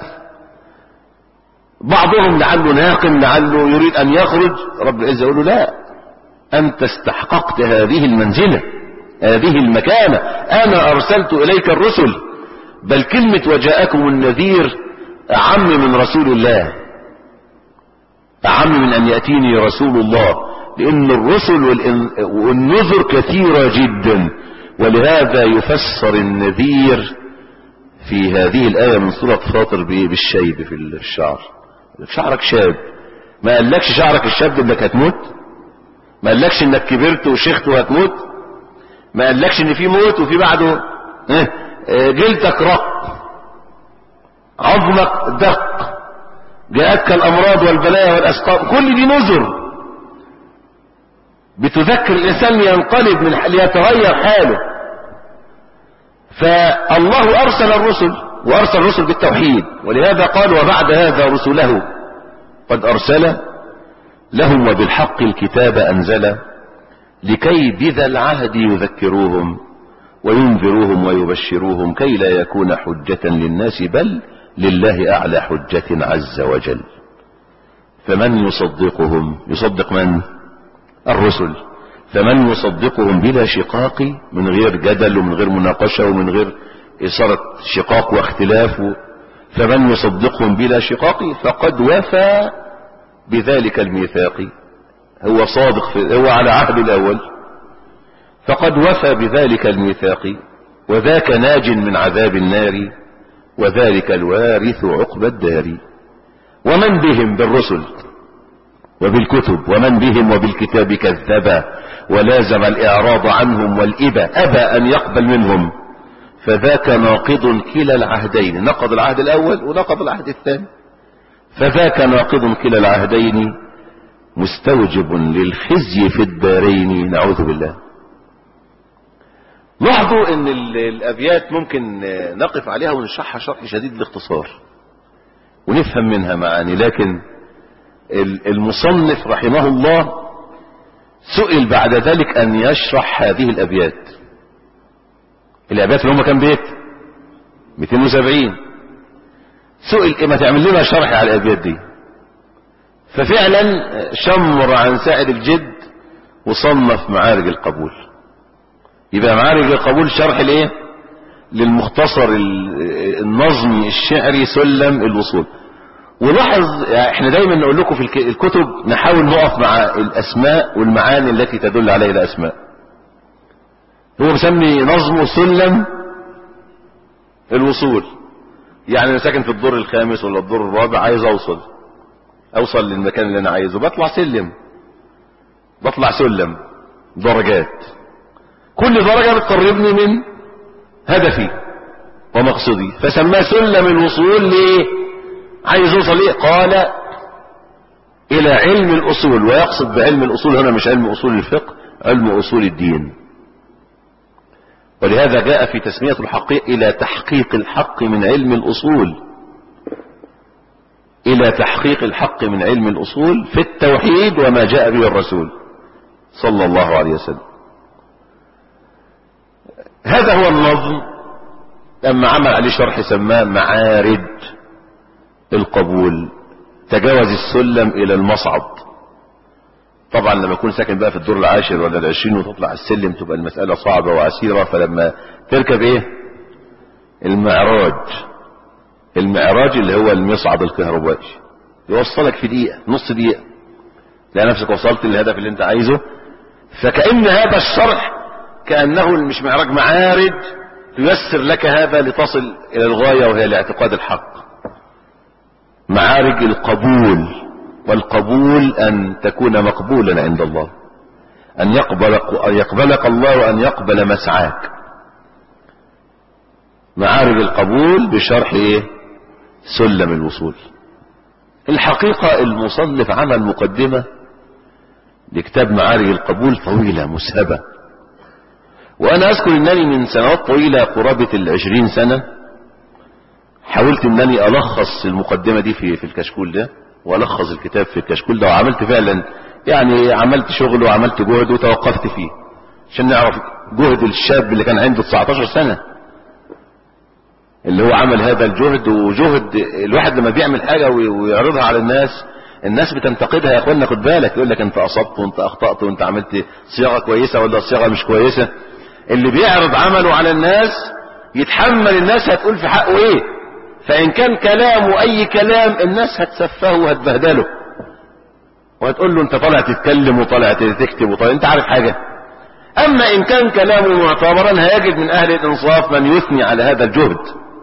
بعضهم لعله ناقم لعله يريد ان يخرج رب العزة يقول له لا انت استحققت هذه المنزلة هذه المكانة انا ارسلت اليك الرسل بل كلمة وجاءكم النذير اعم من رسول الله اعم من ان يأتيني رسول الله لان الرسل والنذر كثيرة جدا ولهذا يفسر النذير في هذه الآية من سورة فاطر بالشيب في الشعر شعرك شاب ما قالكش شعرك الشاب انك هتموت ما قالكش انك كبرت وشيخت وهتموت ما قالكش ان في موت وفي بعده جلدك رق عظمك دق جاءتك الامراض والبلايا والاسقام كل دي نذر بتذكر الانسان ينقلب من ليتغير حاله فالله ارسل الرسل وارسل الرسل بالتوحيد ولهذا قال وبعد هذا رسله قد ارسل لهم وبالحق الكتاب انزل لكي بذا العهد يذكروهم وينذروهم ويبشروهم كي لا يكون حجة للناس بل لله اعلى حجة عز وجل فمن يصدقهم يصدق من الرسل فمن يصدقهم بلا شقاق من غير جدل ومن غير مناقشة ومن غير إثارة شقاق واختلاف فمن يصدقهم بلا شقاق فقد وفى بذلك الميثاق هو صادق في هو على عهد الأول فقد وفى بذلك الميثاق وذاك ناج من عذاب النار وذلك الوارث عقب الدار ومن بهم بالرسل وبالكتب ومن بهم وبالكتاب كذب ولازم الإعراض عنهم والإبى أبى أن يقبل منهم فذاك ناقض كلا العهدين نقض العهد الأول ونقض العهد الثاني فذاك ناقض كلا العهدين مستوجب للخزي في الدارين نعوذ بالله لاحظوا ان الابيات ممكن نقف عليها ونشرحها شرح شديد الاختصار ونفهم منها معاني لكن المصنف رحمه الله سئل بعد ذلك ان يشرح هذه الابيات الابيات اللي هم كام بيت 270 سئل ما تعمل لنا شرح على الابيات دي ففعلا شمر عن سائر الجد وصنف معارج القبول يبقى معارج القبول شرح الايه للمختصر النظمي الشعري سلم الوصول ولاحظ احنا دايما نقول لكم في الكتب نحاول نقف مع الاسماء والمعاني التي تدل عليها الاسماء هو مسمي نظمه سلم الوصول يعني انا ساكن في الدور الخامس ولا الدور الرابع عايز اوصل اوصل للمكان اللي انا عايزه بطلع سلم بطلع سلم درجات كل درجة بتقربني من هدفي ومقصدي فسماه سلم الوصول ليه عايز اوصل ليه قال الى علم الاصول ويقصد بعلم الاصول هنا مش علم اصول الفقه علم اصول الدين ولهذا جاء في تسمية الحقيق الى تحقيق الحق من علم الاصول الى تحقيق الحق من علم الاصول في التوحيد وما جاء به الرسول صلى الله عليه وسلم هذا هو النظم لما عمل عليه شرح سماه معارج القبول تجاوز السلم الى المصعد طبعا لما يكون ساكن بقى في الدور العاشر ولا العشرين وتطلع السلم تبقى المسألة صعبة وعسيرة فلما تركب ايه المعراج المعراج اللي هو المصعد الكهربائي يوصلك في دقيقة نص دقيقة تلاقي نفسك وصلت للهدف اللي انت عايزه فكأن هذا الشرح كأنه مش معراج معارج تيسر لك هذا لتصل إلى الغاية وهي الاعتقاد الحق معارج القبول والقبول أن تكون مقبولا عند الله أن يقبلك, أن يقبلك الله وأن يقبل مسعاك معارج القبول بشرح إيه؟ سلم الوصول الحقيقة المصنف عمل مقدمة لكتاب معارج القبول طويلة مسهبة وانا اذكر انني من سنوات طويلة قرابة العشرين سنة حاولت انني الخص المقدمة دي في, في الكشكول ده والخص الكتاب في الكشكول ده وعملت فعلا يعني عملت شغل وعملت جهد وتوقفت فيه عشان نعرف جهد الشاب اللي كان عنده 19 سنة اللي هو عمل هذا الجهد وجهد الواحد لما بيعمل حاجة ويعرضها على الناس الناس بتنتقدها يا اخوانا خد بالك يقول لك انت اصبت وانت اخطأت وانت عملت صياغة كويسة ولا صياغة مش كويسة اللي بيعرض عمله على الناس يتحمل الناس هتقول في حقه ايه فان كان كلامه اي كلام الناس هتسفهه وهتبهدله وهتقول له انت طالع تتكلم وطالع تكتب وطالع انت عارف حاجة اما ان كان كلامه معتبرا هيجد من اهل الانصاف من يثني على هذا الجهد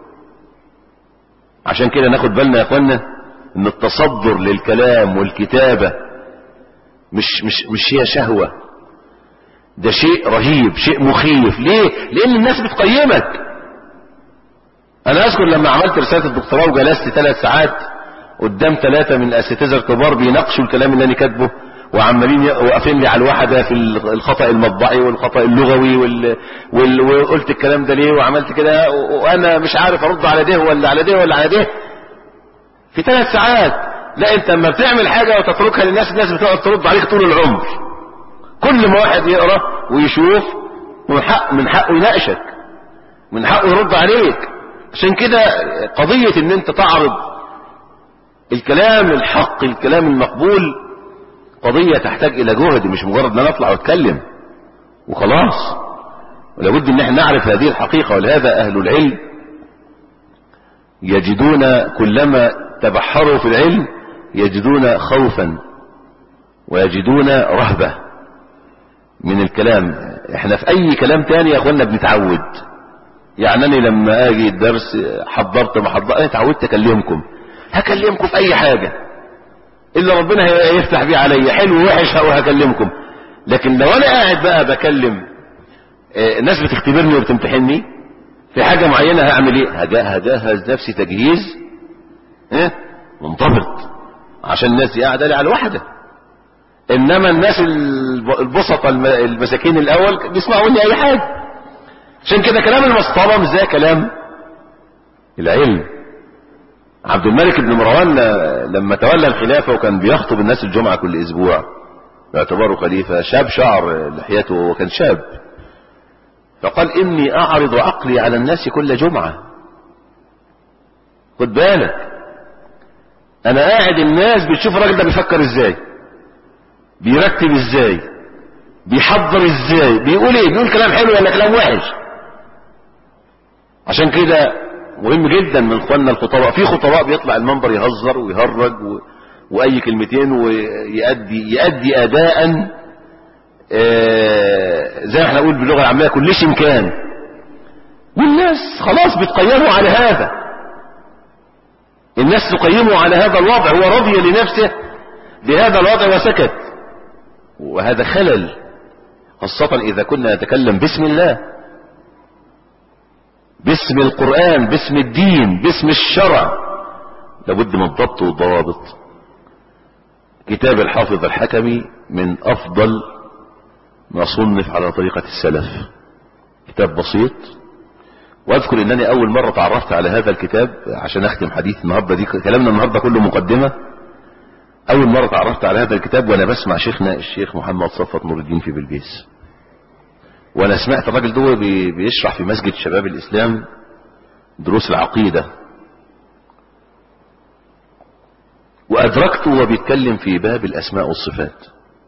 عشان كده ناخد بالنا يا اخوانا ان التصدر للكلام والكتابة مش مش مش هي شهوة ده شيء رهيب شيء مخيف ليه لان الناس بتقيمك انا اذكر لما عملت رسالة الدكتوراه وجلست ثلاث ساعات قدام ثلاثة من الاساتذة الكبار بيناقشوا الكلام اللي انا كاتبه وعمالين واقفين لي على الواحدة في الخطأ المطبعي والخطأ اللغوي وال... وال... وقلت الكلام ده ليه وعملت كده وانا مش عارف ارد على ده ولا على ده ولا على ده في ثلاث ساعات لا انت لما بتعمل حاجة وتتركها للناس الناس بتقعد ترد عليك طول العمر كل ما واحد يقرأ ويشوف من حق من حقه يناقشك من حقه يرد عليك عشان كده قضية ان انت تعرض الكلام الحق الكلام المقبول قضية تحتاج الى جهد مش مجرد ان انا اطلع واتكلم وخلاص ولابد ان احنا نعرف هذه الحقيقة ولهذا اهل العلم يجدون كلما تبحروا في العلم يجدون خوفا ويجدون رهبة من الكلام احنا في اي كلام تاني يا اخوانا بنتعود يعني انا لما اجي الدرس حضرت ما حضرت انا اتعودت اكلمكم هكلمكم في اي حاجة الا ربنا يفتح بيه عليا حلو وحش هكلمكم لكن لو انا قاعد بقى بكلم اه الناس بتختبرني وبتمتحني في حاجة معينة هعمل ايه هجهز نفسي تجهيز اه منضبط عشان الناس دي قاعدة لي على واحدة انما الناس البسطة المساكين الاول بيسمعوا مني اي حاجة عشان كده كلام المسطرة مش زي كلام العلم عبد الملك بن مروان لما تولى الخلافة وكان بيخطب الناس الجمعة كل اسبوع باعتباره خليفة شاب شعر لحيته وهو كان شاب فقال اني اعرض عقلي على الناس كل جمعة خد بالك انا قاعد الناس بتشوف الراجل ده بيفكر ازاي بيرتب ازاي بيحضر ازاي بيقول ايه بيقول كلام حلو ولا كلام وحش عشان كده مهم جدا من اخواننا الخطباء في خطباء بيطلع المنبر يهزر ويهرج و... واي كلمتين ويؤدي يؤدي اداء آه زي ما احنا نقول باللغه العاميه كلش امكان والناس خلاص بتقيموا على هذا الناس تقيمه على هذا الوضع هو رضي لنفسه بهذا الوضع وسكت وهذا خلل خاصة إذا كنا نتكلم باسم الله باسم القرآن باسم الدين باسم الشرع لابد من الضبط والضوابط كتاب الحافظ الحكمي من أفضل ما صنف على طريقة السلف كتاب بسيط واذكر انني اول مرة تعرفت على هذا الكتاب عشان اختم حديث النهاردة دي كلامنا النهاردة كله مقدمة اول مرة تعرفت على هذا الكتاب وانا بسمع شيخنا الشيخ محمد صفت نور الدين في بلبيس وانا سمعت الراجل ده بيشرح في مسجد شباب الاسلام دروس العقيدة وادركته وبيتكلم في باب الاسماء والصفات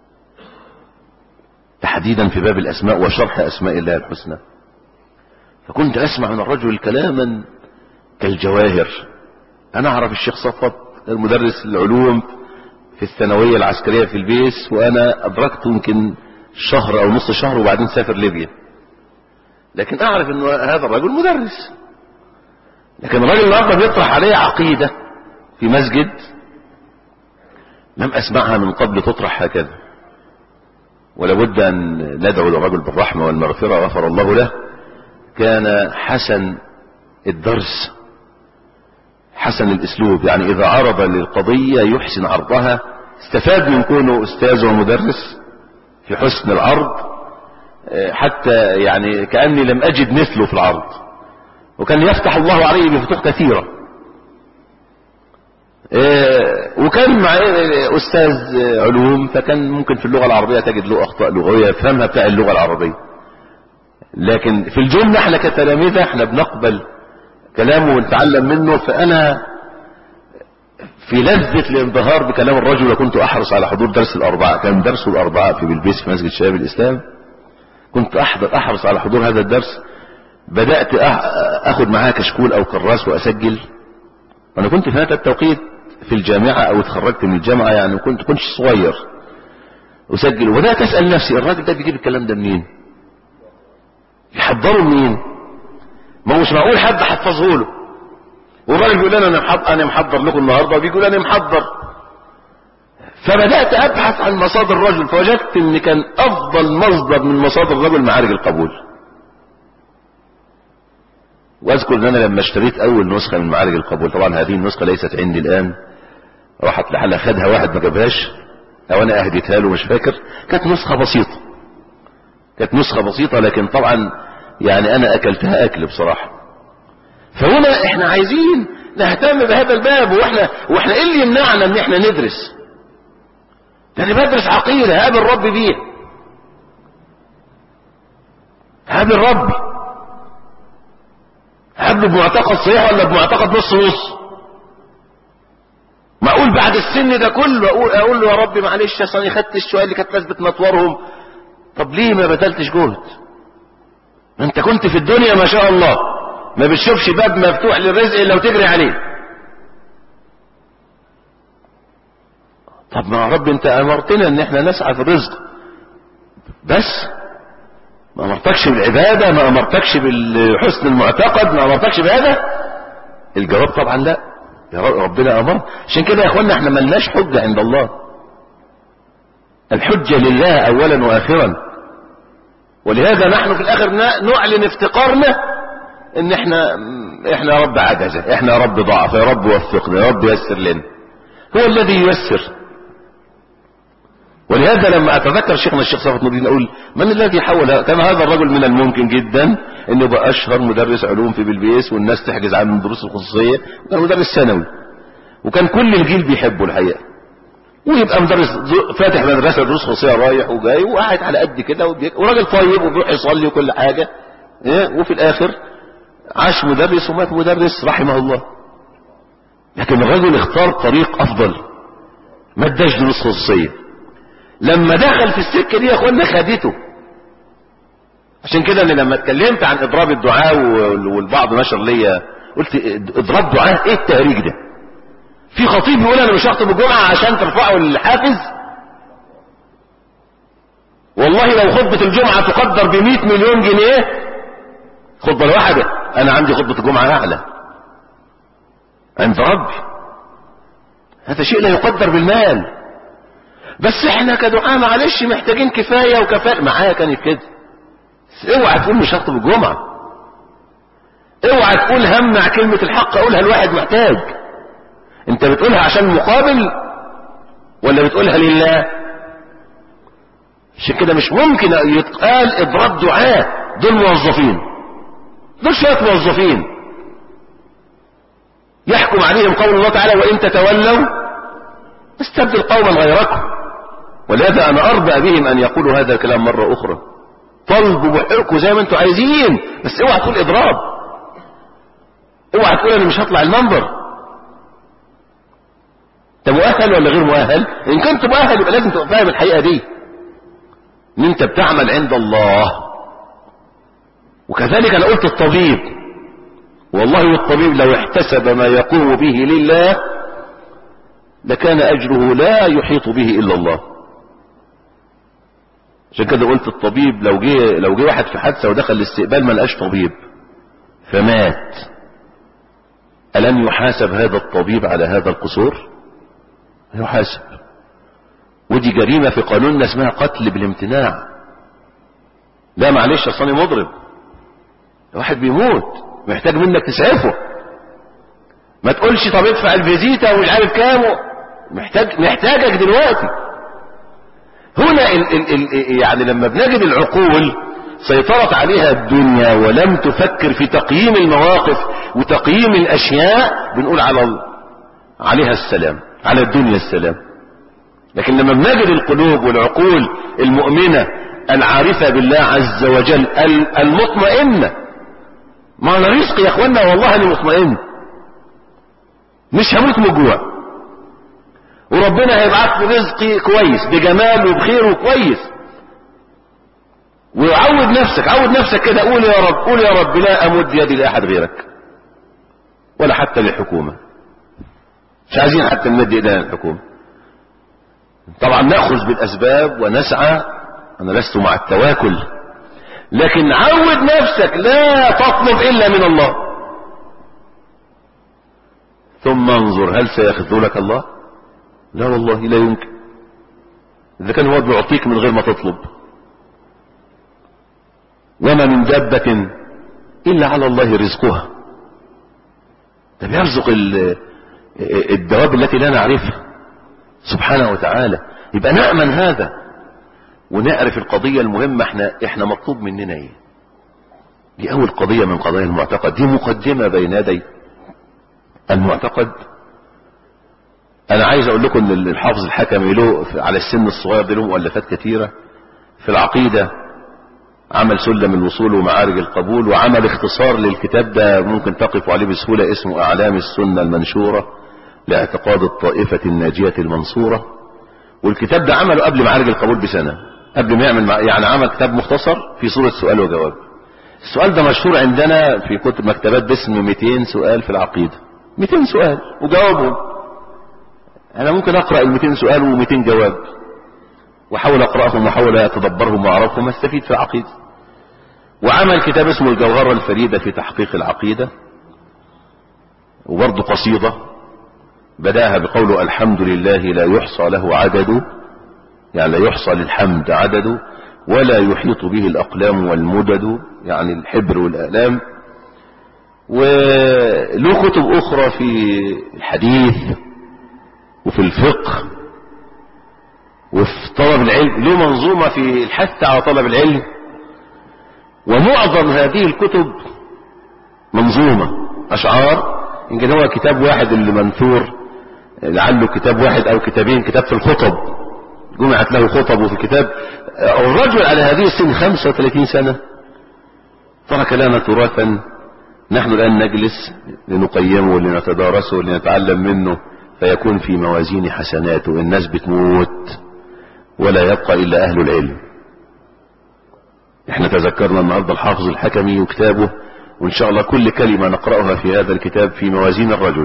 تحديدا في باب الاسماء وشرح اسماء الله الحسنى فكنت اسمع من الرجل كلاما كالجواهر انا اعرف الشيخ صفت المدرس العلوم في الثانوية العسكرية في البيس وانا ادركته يمكن شهر او نص شهر وبعدين سافر ليبيا لكن اعرف ان هذا الرجل مدرس لكن الرجل النهارده بيطرح عليه عقيدة في مسجد لم اسمعها من قبل تطرح هكذا ولابد ان ندعو للرجل بالرحمة والمغفرة غفر الله له كان حسن الدرس حسن الاسلوب يعني اذا عرض للقضية يحسن عرضها استفاد من كونه استاذ ومدرس في حسن العرض حتى يعني كأني لم اجد مثله في العرض وكان يفتح الله عليه بفتوح كثيرة وكان مع استاذ علوم فكان ممكن في اللغة العربية تجد له اخطاء لغوية يفهمها بتاع اللغة العربية لكن في الجملة احنا كتلاميذة احنا بنقبل كلامه ونتعلم منه فانا في لذة الانبهار بكلام الرجل وكنت احرص على حضور درس الاربعاء كان درسه الاربعاء في بلبيس في مسجد شباب الاسلام كنت احضر احرص على حضور هذا الدرس بدأت اخد معاه كشكول او كراس واسجل انا كنت في هذا التوقيت في الجامعة او اتخرجت من الجامعة يعني كنت كنت صغير اسجل وبدأت اسأل نفسي الراجل ده بيجيب الكلام ده منين يحضره منين ما هو مش معقول حد حفظه له والراجل بيقول لنا انا محضر انا محضر لكم النهارده وبيقول انا محضر فبدات ابحث عن مصادر الرجل فوجدت ان كان افضل مصدر من مصادر الرجل معارج القبول واذكر ان انا لما اشتريت اول نسخه من معارج القبول طبعا هذه النسخه ليست عندي الان راحت لحالها خدها واحد ما جابهاش او انا اهديتها له مش فاكر كانت نسخه بسيطه كانت نسخه بسيطه لكن طبعا يعني انا اكلتها اكل بصراحة فهنا احنا عايزين نهتم بهذا الباب واحنا واحنا ايه اللي يمنعنا ان احنا ندرس ده انا بدرس عقيدة هقابل ربي بيها هقابل ربي هقابله بمعتقد صحيح ولا بمعتقد نص نص ما اقول بعد السن ده كله اقول اقول له يا ربي معلش اصل انا خدت الشويه اللي كانت ناس بتنطورهم طب ليه ما بذلتش جهد انت كنت في الدنيا ما شاء الله ما بتشوفش باب مفتوح للرزق الا وتجري عليه طب ما يا رب انت امرتنا ان احنا نسعى في الرزق بس ما امرتكش بالعبادة ما امرتكش بالحسن المعتقد ما امرتكش بهذا الجواب طبعا لا يا رب ربنا امر عشان كده يا اخوانا احنا ملناش حجة عند الله الحجة لله اولا واخرا ولهذا نحن في الاخر نعلن افتقارنا ان احنا احنا يا رب عجزة احنا يا رب ضعف يا رب وفقنا يا رب يسر لنا هو الذي ييسر ولهذا لما اتذكر شيخنا الشيخ صفوت نور الدين اقول من الذي حول كان هذا الرجل من الممكن جدا انه يبقى اشهر مدرس علوم في بلبيس والناس تحجز عنه الدروس الخصوصيه كان مدرس ثانوي وكان كل الجيل بيحبه الحقيقه ويبقى مدرس فاتح مدرسه دروس خصوصيه رايح وجاي وقاعد على قد كده وراجل طيب وبيروح يصلي وكل حاجه وفي الاخر عاش مدرس ومات مدرس رحمه الله لكن الرجل اختار طريق افضل ما اداش دروس خصوصيه لما دخل في السكه دي يا اخوانا خدته عشان كده انا لما اتكلمت عن اضراب الدعاء والبعض نشر ليا قلت اضراب دعاء ايه التهريج ده في خطيب يقول انا مش هخطب الجمعه عشان ترفعوا الحافز والله لو خطبه الجمعه تقدر ب 100 مليون جنيه خطبه الواحده انا عندي خطبه الجمعه اعلى عند ربي هذا شيء لا يقدر بالمال بس احنا كدعاء معلش محتاجين كفايه وكفاءه معايا كانت كده اوعى تقول مش هخطب الجمعه اوعى تقول همنع كلمه الحق اقولها الواحد محتاج انت بتقولها عشان مقابل ولا بتقولها لله عشان كده مش ممكن يتقال اضراب دعاء دول موظفين دول شويه موظفين يحكم عليهم قول الله تعالى وان تتولوا استبدل قوما غيركم ولهذا انا ارضى بهم ان يقولوا هذا الكلام مرة اخرى طلبوا بحقكم زي ما انتم عايزين بس اوعى تقول اضراب اوعى تقول انا مش هطلع المنبر انت مؤهل ولا غير مؤهل ان كنت مؤهل يبقى لازم تبقى فاهم الحقيقه دي ان انت بتعمل عند الله وكذلك انا قلت الطبيب والله الطبيب لو احتسب ما يقوم به لله لكان اجره لا يحيط به الا الله عشان كده قلت الطبيب لو جه لو جه واحد في حادثه ودخل الاستقبال ما لقاش طبيب فمات ألن يحاسب هذا الطبيب على هذا القصور يحاسب ودي جريمة في قانوننا اسمها قتل بالامتناع لا معلش اصلي مضرب واحد بيموت محتاج منك تسعفه ما تقولش طب ادفع الفيزيتا ومش عارف كام محتاج محتاجك دلوقتي هنا ال ال ال يعني لما بنجد العقول سيطرت عليها الدنيا ولم تفكر في تقييم المواقف وتقييم الاشياء بنقول على عليها السلام على الدنيا السلام لكن لما بنجد القلوب والعقول المؤمنة العارفة بالله عز وجل المطمئنة ما انا رزقي يا اخوانا والله انا مطمئن مش هموت من الجوع وربنا هيبعت لي رزقي كويس بجمال وبخير وكويس وعود نفسك عود نفسك كده قول يا رب قول يا رب لا امد يدي لاحد غيرك ولا حتى للحكومة مش عايزين حتى نمد ايدينا للحكومة طبعا ناخذ بالاسباب ونسعى انا لست مع التواكل لكن عود نفسك لا تطلب الا من الله ثم انظر هل سيخذلك الله لا والله لا يمكن اذا كان هو بيعطيك من غير ما تطلب وما من دابة الا على الله رزقها ده بيرزق الدواب التي لا نعرفها سبحانه وتعالى يبقى نأمن هذا ونعرف القضية المهمة احنا احنا مطلوب مننا ايه دي اول قضية من قضايا المعتقد دي مقدمة بين يدي المعتقد انا عايز اقول لكم ان الحافظ الحكمي له على السن الصغير ده له مؤلفات كثيرة في العقيدة عمل سلم الوصول ومعارج القبول وعمل اختصار للكتاب ده ممكن تقف عليه بسهولة اسمه اعلام السنة المنشورة لاعتقاد الطائفة الناجية المنصورة والكتاب ده عمله قبل معارج القبول بسنة قبل ما يعمل مع... يعني عمل كتاب مختصر في صورة سؤال وجواب السؤال ده مشهور عندنا في كتب مكتبات باسم 200 سؤال في العقيدة 200 سؤال وجاوبهم انا ممكن اقرأ ال 200 سؤال و200 جواب واحاول اقرأهم واحاول اتدبرهم واعرفهم استفيد في العقيدة وعمل كتاب اسمه الجوهرة الفريدة في تحقيق العقيدة وبرضه قصيدة بدأها بقوله الحمد لله لا يحصى له عدد يعني لا يحصى للحمد عدد ولا يحيط به الأقلام والمدد يعني الحبر والآلام وله كتب أخرى في الحديث وفي الفقه وفي طلب العلم له منظومة في الحث على طلب العلم ومعظم هذه الكتب منظومة أشعار يمكن هو كتاب واحد اللي منثور لعله كتاب واحد أو كتابين كتاب في الخطب جمعت له خطب وفي كتاب الرجل على هذه السن 35 سنة ترك لنا تراثا نحن الآن نجلس لنقيمه ولنتدارسه ولنتعلم منه فيكون في موازين حسناته الناس بتموت ولا يبقى إلا أهل العلم احنا تذكرنا النهاردة الحافظ الحكمي وكتابه وإن شاء الله كل كلمة نقرأها في هذا الكتاب في موازين الرجل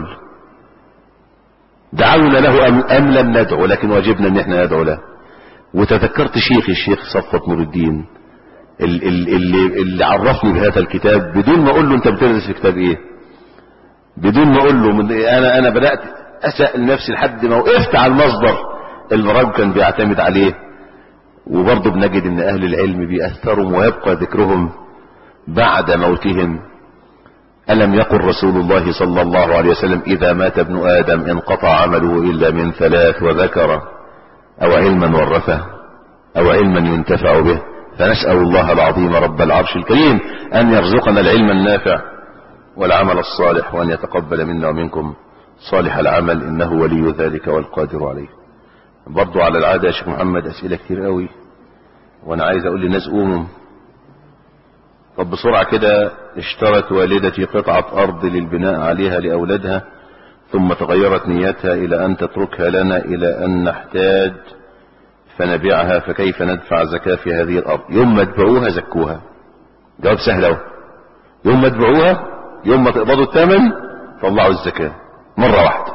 دعونا له أم, أم لم ندعو لكن واجبنا ان احنا ندعو له وتذكرت شيخي الشيخ صفوة نور الدين اللي, اللي عرفني بهذا الكتاب بدون ما اقول له انت بتدرس في كتاب ايه بدون ما اقول له من انا انا بدات اسال نفسي لحد ما وقفت على المصدر اللي الراجل كان بيعتمد عليه وبرضه بنجد ان اهل العلم بيأثرهم ويبقى ذكرهم بعد موتهم ألم يقل رسول الله صلى الله عليه وسلم إذا مات ابن آدم انقطع عمله إلا من ثلاث وذكر أو علما ورثه أو علما ينتفع به فنسأل الله العظيم رب العرش الكريم أن يرزقنا العلم النافع والعمل الصالح وأن يتقبل منا ومنكم صالح العمل إنه ولي ذلك والقادر عليه برضو على العادة يا شيخ محمد أسئلة كتير قوي وأنا عايز أقول للناس قوموا طب بسرعة كده اشترت والدتي قطعة أرض للبناء عليها لأولادها ثم تغيرت نيتها إلى أن تتركها لنا إلى أن نحتاج فنبيعها فكيف ندفع زكاة في هذه الأرض يوم ما تبيعوها زكوها جواب سهل اهو يوم ما تبيعوها يوم ما تقبضوا الثمن طلعوا الزكاة مرة واحدة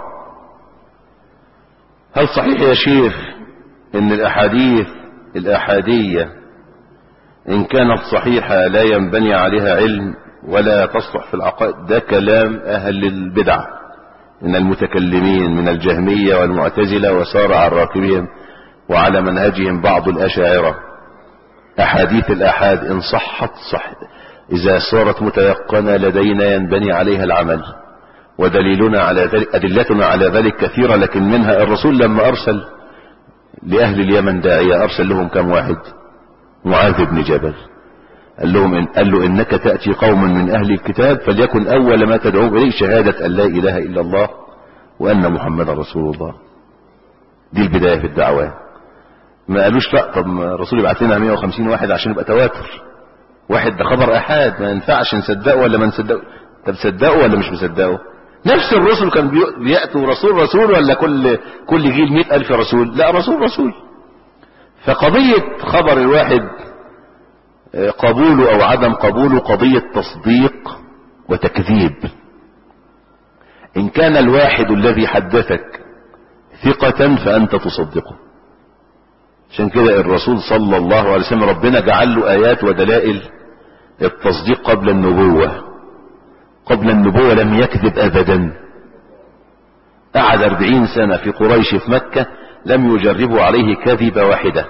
هل صحيح يا شيخ ان الاحاديث الاحادية ان كانت صحيحة لا ينبني عليها علم ولا تصلح في العقائد ده كلام اهل البدع من المتكلمين من الجهمية والمعتزلة وسار على راكبهم وعلى منهجهم بعض الاشاعرة احاديث الاحاد ان صحت صح اذا صارت متيقنة لدينا ينبني عليها العمل ودليلنا على ذلك أدلتنا على ذلك كثيرة لكن منها الرسول لما أرسل لأهل اليمن داعية أرسل لهم كم واحد معاذ بن جبل قال لهم إن قال له إنك تأتي قوما من أهل الكتاب فليكن أول ما تدعوهم إليه شهادة أن لا إله إلا الله وأن محمد رسول الله دي البداية في الدعوة ما قالوش لا طب الرسول يبعت لنا 150 واحد عشان يبقى تواتر واحد ده خبر أحاد ما ينفعش نصدقه ولا ما نصدقه طب صدقه ولا مش مصدقه نفس الرسل كان بيأتوا رسول رسول ولا كل كل جيل مئة ألف رسول لا رسول رسول فقضية خبر الواحد قبوله أو عدم قبوله قضية تصديق وتكذيب إن كان الواحد الذي حدثك ثقة فأنت تصدقه عشان كده الرسول صلى الله عليه وسلم ربنا جعل له آيات ودلائل التصديق قبل النبوة قبل النبوة لم يكذب أبدا قعد أربعين سنة في قريش في مكة لم يجربوا عليه كذبة واحدة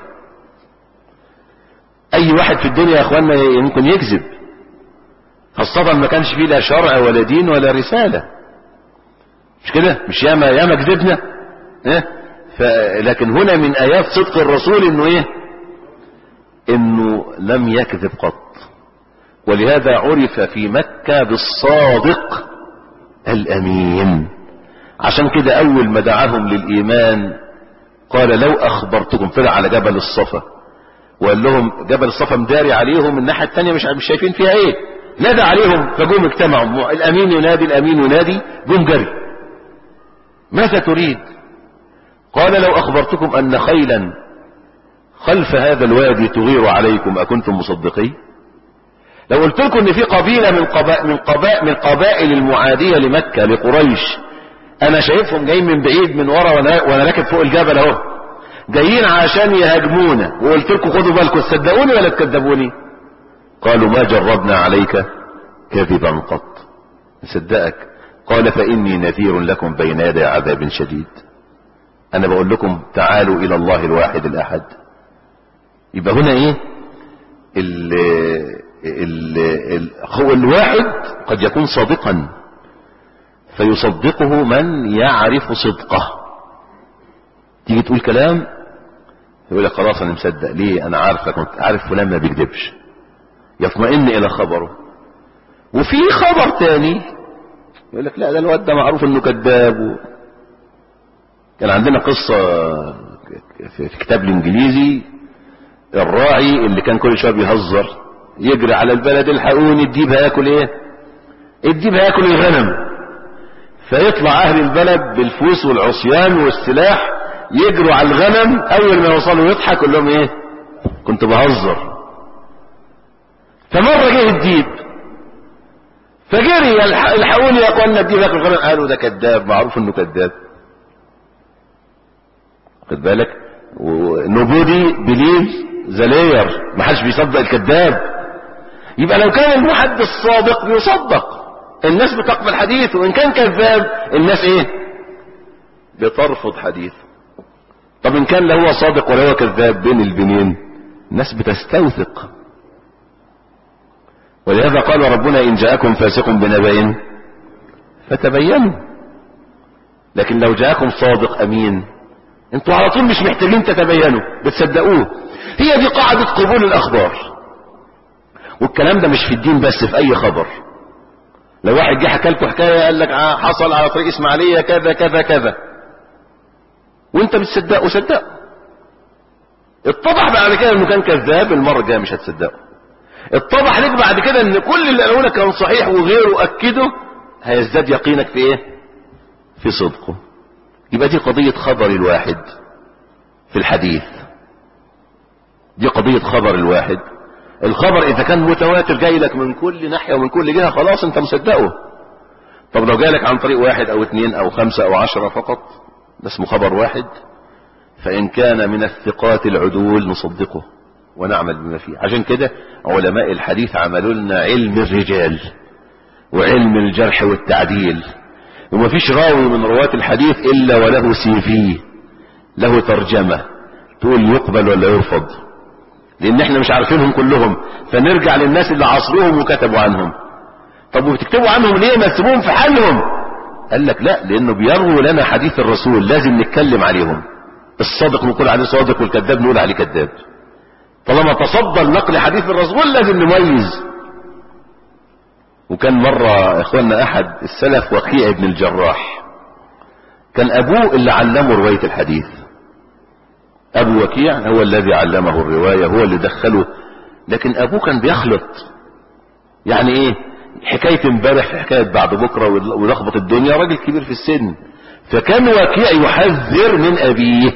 أي واحد في الدنيا يا أخواننا يمكن يكذب خاصة ما كانش فيه لا شرع ولا دين ولا رسالة مش كده مش ياما ياما كذبنا اه؟ لكن هنا من آيات صدق الرسول إنه إيه إنه لم يكذب قط ولهذا عرف في مكة بالصادق الأمين عشان كده أول ما دعاهم للإيمان قال لو أخبرتكم طلع على جبل الصفا وقال لهم جبل الصفا مداري عليهم الناحية التانية مش مش شايفين فيها ايه نادى عليهم فجوم اجتمعوا الأمين ينادي الأمين ينادي جم جري ماذا تريد قال لو أخبرتكم أن خيلا خلف هذا الوادي تغير عليكم أكنتم مصدقين لو قلت لكم ان في قبيلة من قبائل من قبائل من قبائل المعادية لمكة لقريش انا شايفهم جايين من بعيد من ورا وانا وانا راكب فوق الجبل اهو جايين عشان يهاجمونا وقلت لكم خدوا بالكم تصدقوني ولا تكذبوني قالوا ما جربنا عليك كذبا قط نصدقك قال فاني نذير لكم بين يدي عذاب شديد انا بقول لكم تعالوا الى الله الواحد الاحد يبقى هنا ايه ال ال ال هو الواحد قد يكون صادقا فيصدقه من يعرف صدقه تيجي تقول كلام يقول لك خلاص انا مصدق ليه انا عارفك عارف فلان ما بيكذبش يطمئن الى خبره وفي خبر تاني يقول لك لا ده الواد ده معروف انه كذاب و... كان عندنا قصة في كتاب الانجليزي الراعي اللي كان كل شويه بيهزر يجري على البلد الحقوني الديب هياكل ايه الديب هياكل الغنم فيطلع اهل البلد بالفوس والعصيان والسلاح يجروا على الغنم اول ما يوصلوا يضحك يقول لهم ايه كنت بهزر فمره جه الديب فجري الحقوني يا اخوانا الديب ياكل الغنم قالوا ده كذاب معروف انه كذاب خد بالك نوبودي بليف ذا لاير ما حدش بيصدق الكذاب يبقى لو كان المحدث صادق بيصدق الناس بتقبل حديثه وان كان كذاب الناس ايه بترفض حديثه طب ان كان لا هو صادق ولا هو كذاب بين البنين الناس بتستوثق ولهذا قال ربنا ان جاءكم فاسق بنبأ فتبينوا لكن لو جاءكم صادق امين انتوا على طول مش محتاجين تتبينوا بتصدقوه هي دي قاعدة قبول الاخبار والكلام ده مش في الدين بس في اي خبر لو واحد جه حكى لكم حكايه قال لك حصل على طريق اسماعيليه كذا كذا كذا وانت بتصدقه صدقه اتضح بعد كده انه كان كذاب المره الجايه مش هتصدقه اتضح لك بعد كده ان كل اللي قالوا لك كان صحيح وغيره اكده هيزداد يقينك في ايه في صدقه يبقى دي قضيه خبر الواحد في الحديث دي قضيه خبر الواحد الخبر اذا كان متواتر جاي لك من كل ناحية ومن كل جهة خلاص انت مصدقه طب لو جاي لك عن طريق واحد او اثنين او خمسة او عشرة فقط ده اسمه خبر واحد فان كان من الثقات العدول نصدقه ونعمل بما فيه عشان كده علماء الحديث عملوا لنا علم الرجال وعلم الجرح والتعديل وما فيش راوي من رواة الحديث الا وله سي في له ترجمة تقول يقبل ولا يرفض لان احنا مش عارفينهم كلهم فنرجع للناس اللي عصروهم وكتبوا عنهم طب وبتكتبوا عنهم ليه ما تسيبوهم في حالهم قال لك لا لانه بيرووا لنا حديث الرسول لازم نتكلم عليهم الصادق نقول عليه صادق والكذاب نقول عليه كذاب طالما تصدى النقل حديث الرسول لازم نميز وكان مرة اخواننا احد السلف وقيع بن الجراح كان ابوه اللي علمه رواية الحديث ابو وكيع هو الذي علمه الرواية هو اللي دخله لكن ابوه كان بيخلط يعني ايه حكاية امبارح في حكاية بعد بكرة ولخبط الدنيا راجل كبير في السن فكان وكيع يحذر من ابيه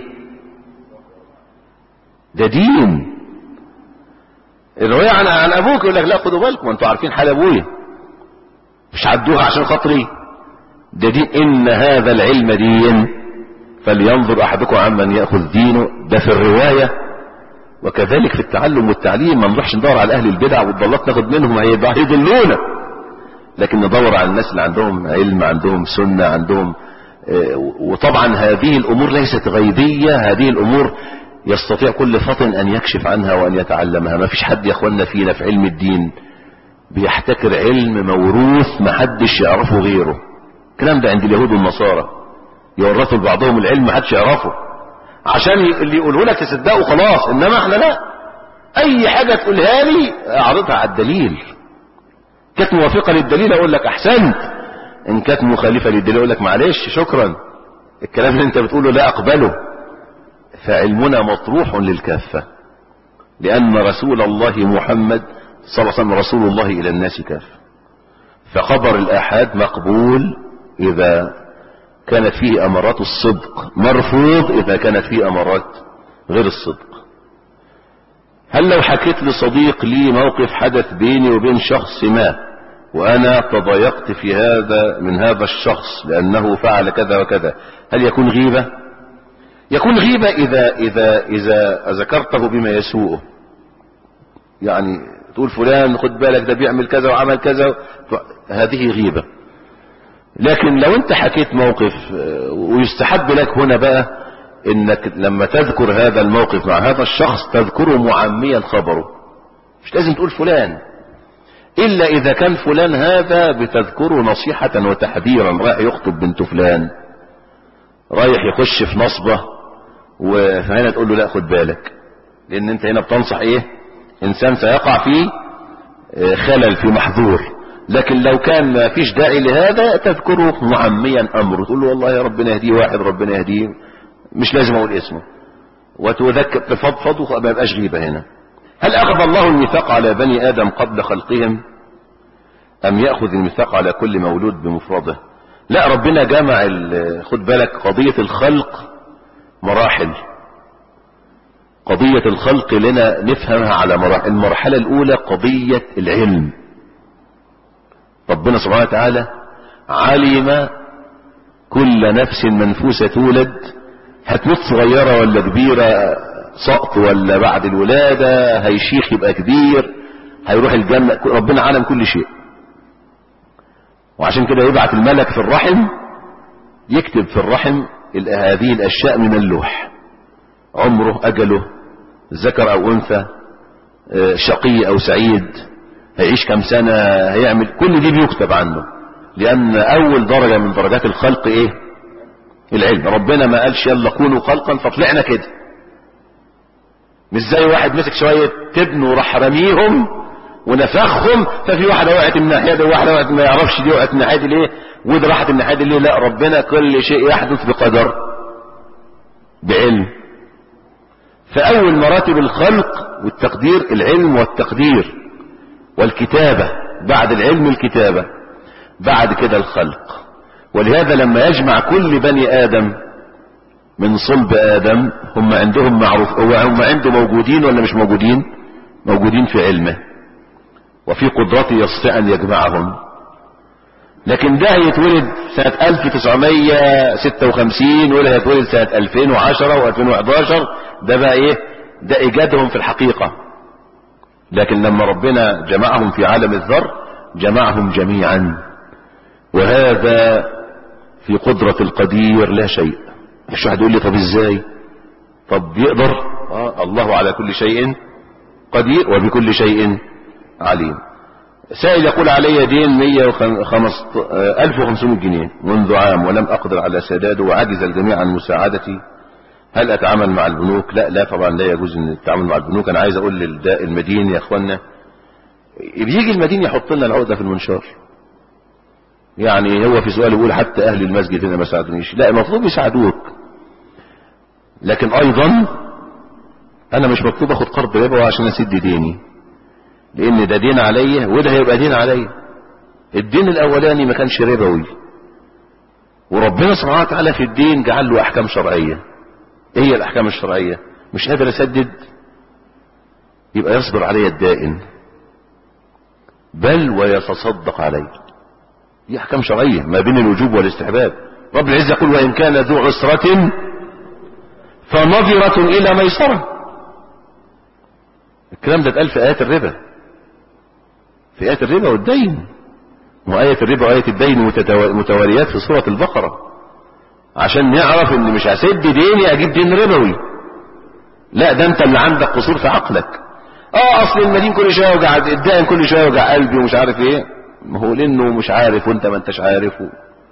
ده دين الرواية عن, عن ابوك يقول لك لا خدوا بالكم انتوا عارفين حال ابويا مش عدوها عشان خاطري ده دين ان هذا العلم دين فلينظر احدكم عمن ياخذ دينه ده في الروايه وكذلك في التعلم والتعليم ما نروحش ندور على اهل البدع والضلات ناخد منهم هيضلونا لكن ندور على الناس اللي عندهم علم عندهم سنه عندهم وطبعا هذه الامور ليست غيبيه هذه الامور يستطيع كل فطن ان يكشف عنها وان يتعلمها ما فيش حد يا اخوانا فينا في علم الدين بيحتكر علم موروث ما حدش يعرفه غيره الكلام ده عند اليهود والنصارى يورثوا لبعضهم العلم ما حدش يعرفه عشان اللي يقوله لك تصدقه خلاص انما احنا لا اي حاجة تقولها لي اعرضها على الدليل كانت موافقة للدليل اقول لك احسنت ان كانت مخالفة للدليل اقول لك معلش شكرا الكلام اللي انت بتقوله لا اقبله فعلمنا مطروح للكافة لان رسول الله محمد صلى الله عليه وسلم رسول الله الى الناس كافة فخبر الاحاد مقبول اذا كانت فيه امارات الصدق مرفوض اذا كانت فيه امارات غير الصدق هل لو حكيت لصديق لي موقف حدث بيني وبين شخص ما وانا تضايقت في هذا من هذا الشخص لانه فعل كذا وكذا هل يكون غيبة يكون غيبة اذا اذا اذا ذكرته بما يسوءه يعني تقول فلان خد بالك ده بيعمل كذا وعمل كذا هذه غيبة لكن لو انت حكيت موقف ويستحب لك هنا بقى انك لما تذكر هذا الموقف مع هذا الشخص تذكره معميا خبره مش لازم تقول فلان الا اذا كان فلان هذا بتذكره نصيحة وتحذيرا رايح يخطب بنت فلان رايح يخش في نصبة وهنا تقول له لا خد بالك لان انت هنا بتنصح ايه انسان سيقع في خلل في محظور لكن لو كان ما فيش داعي لهذا تذكره معميا امره تقول له والله يا ربنا يهديه واحد ربنا يهديه مش لازم اقول اسمه وتذكر تفضفض ما يبقاش غيبه هنا هل اخذ الله الميثاق على بني ادم قبل خلقهم ام ياخذ الميثاق على كل مولود بمفرده لا ربنا جمع خد بالك قضيه الخلق مراحل قضيه الخلق لنا نفهمها على مراحل المرحله الاولى قضيه العلم ربنا سبحانه وتعالى علم كل نفس منفوسة تولد هتموت صغيرة ولا كبيرة سقط ولا بعد الولادة هيشيخ يبقى كبير هيروح الجنة ربنا علم كل شيء وعشان كده يبعت الملك في الرحم يكتب في الرحم هذه الأشياء من اللوح عمره أجله ذكر أو أنثى شقي أو سعيد هيعيش كم سنة هيعمل كل دي بيكتب عنه لأن أول درجة من درجات الخلق إيه العلم ربنا ما قالش يلا كونوا خلقا فطلعنا كده مش زي واحد مسك شوية تبن وراح رميهم ونفخهم ففي واحدة وقعت من الناحية دي وواحدة وقعت ما يعرفش دي وقعت من الناحية دي ليه ودي راحت من الناحية دي ليه لا ربنا كل شيء يحدث بقدر بعلم فأول مراتب الخلق والتقدير العلم والتقدير والكتابة بعد العلم الكتابة بعد كده الخلق ولهذا لما يجمع كل بني آدم من صلب آدم هم عندهم معروف هم عنده موجودين ولا مش موجودين موجودين في علمه وفي قدرته يستطيع أن يجمعهم لكن ده هيتولد سنة 1956 ولا هيتولد سنة 2010 و2011 ده بقى ايه ده ايجادهم في الحقيقة لكن لما ربنا جمعهم في عالم الذر جمعهم جميعا وهذا في قدرة القدير لا شيء مش واحد يقول لي طب ازاي طب يقدر آه الله على كل شيء قدير وبكل شيء عليم سائل يقول علي دين 1500 جنيه منذ عام ولم أقدر على سداده وعجز الجميع عن مساعدتي هل أتعامل مع البنوك لا لا طبعا لا يجوز أن التعامل مع البنوك أنا عايز أقول للداء المدين يا أخوانا بيجي المدين يحط لنا العقدة في المنشار يعني هو في سؤال يقول حتى أهل المسجد هنا ما ساعدونيش لا المفروض يساعدوك لكن أيضا أنا مش مطلوب أخد قرض ربا عشان أسد ديني لان ده دين عليا وده هيبقى دين عليا الدين الاولاني ما كانش ربوي وربنا سبحانه وتعالى في الدين جعل له احكام شرعيه ايه هي الاحكام الشرعيه مش قادر اسدد يبقى يصبر علي الدائن بل ويتصدق علي دي احكام شرعيه ما بين الوجوب والاستحباب رب العزه يقول وان كان ذو عسره فنظره الى ميسره الكلام ده اتقال في ايات الربا في آية الربا والدين وآية الربا وآية الدين متواليات في سورة البقرة عشان نعرف ان مش هسد ديني اجيب دين ربوي لا ده انت اللي عندك قصور في عقلك اه اصل المدين كل شويه يوجع الدائن كل شويه يوجع قلبي ومش عارف ايه ما هو لانه مش عارف وانت ما انتش عارف و...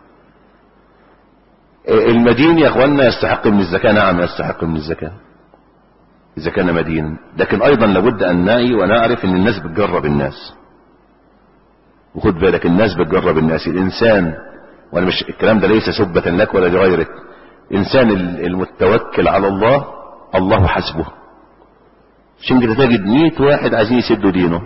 المدين يا اخوانا يستحق من الزكاه نعم يستحق من الزكاه اذا كان مدينا لكن ايضا لابد ان نعي ونعرف ان الناس بتجرب الناس وخد بالك الناس بتجرب الناس الانسان وانا مش الكلام ده ليس سبة لك ولا لغيرك الانسان المتوكل على الله الله حسبه عشان كده تجد 100 واحد عايزين يسدوا دينه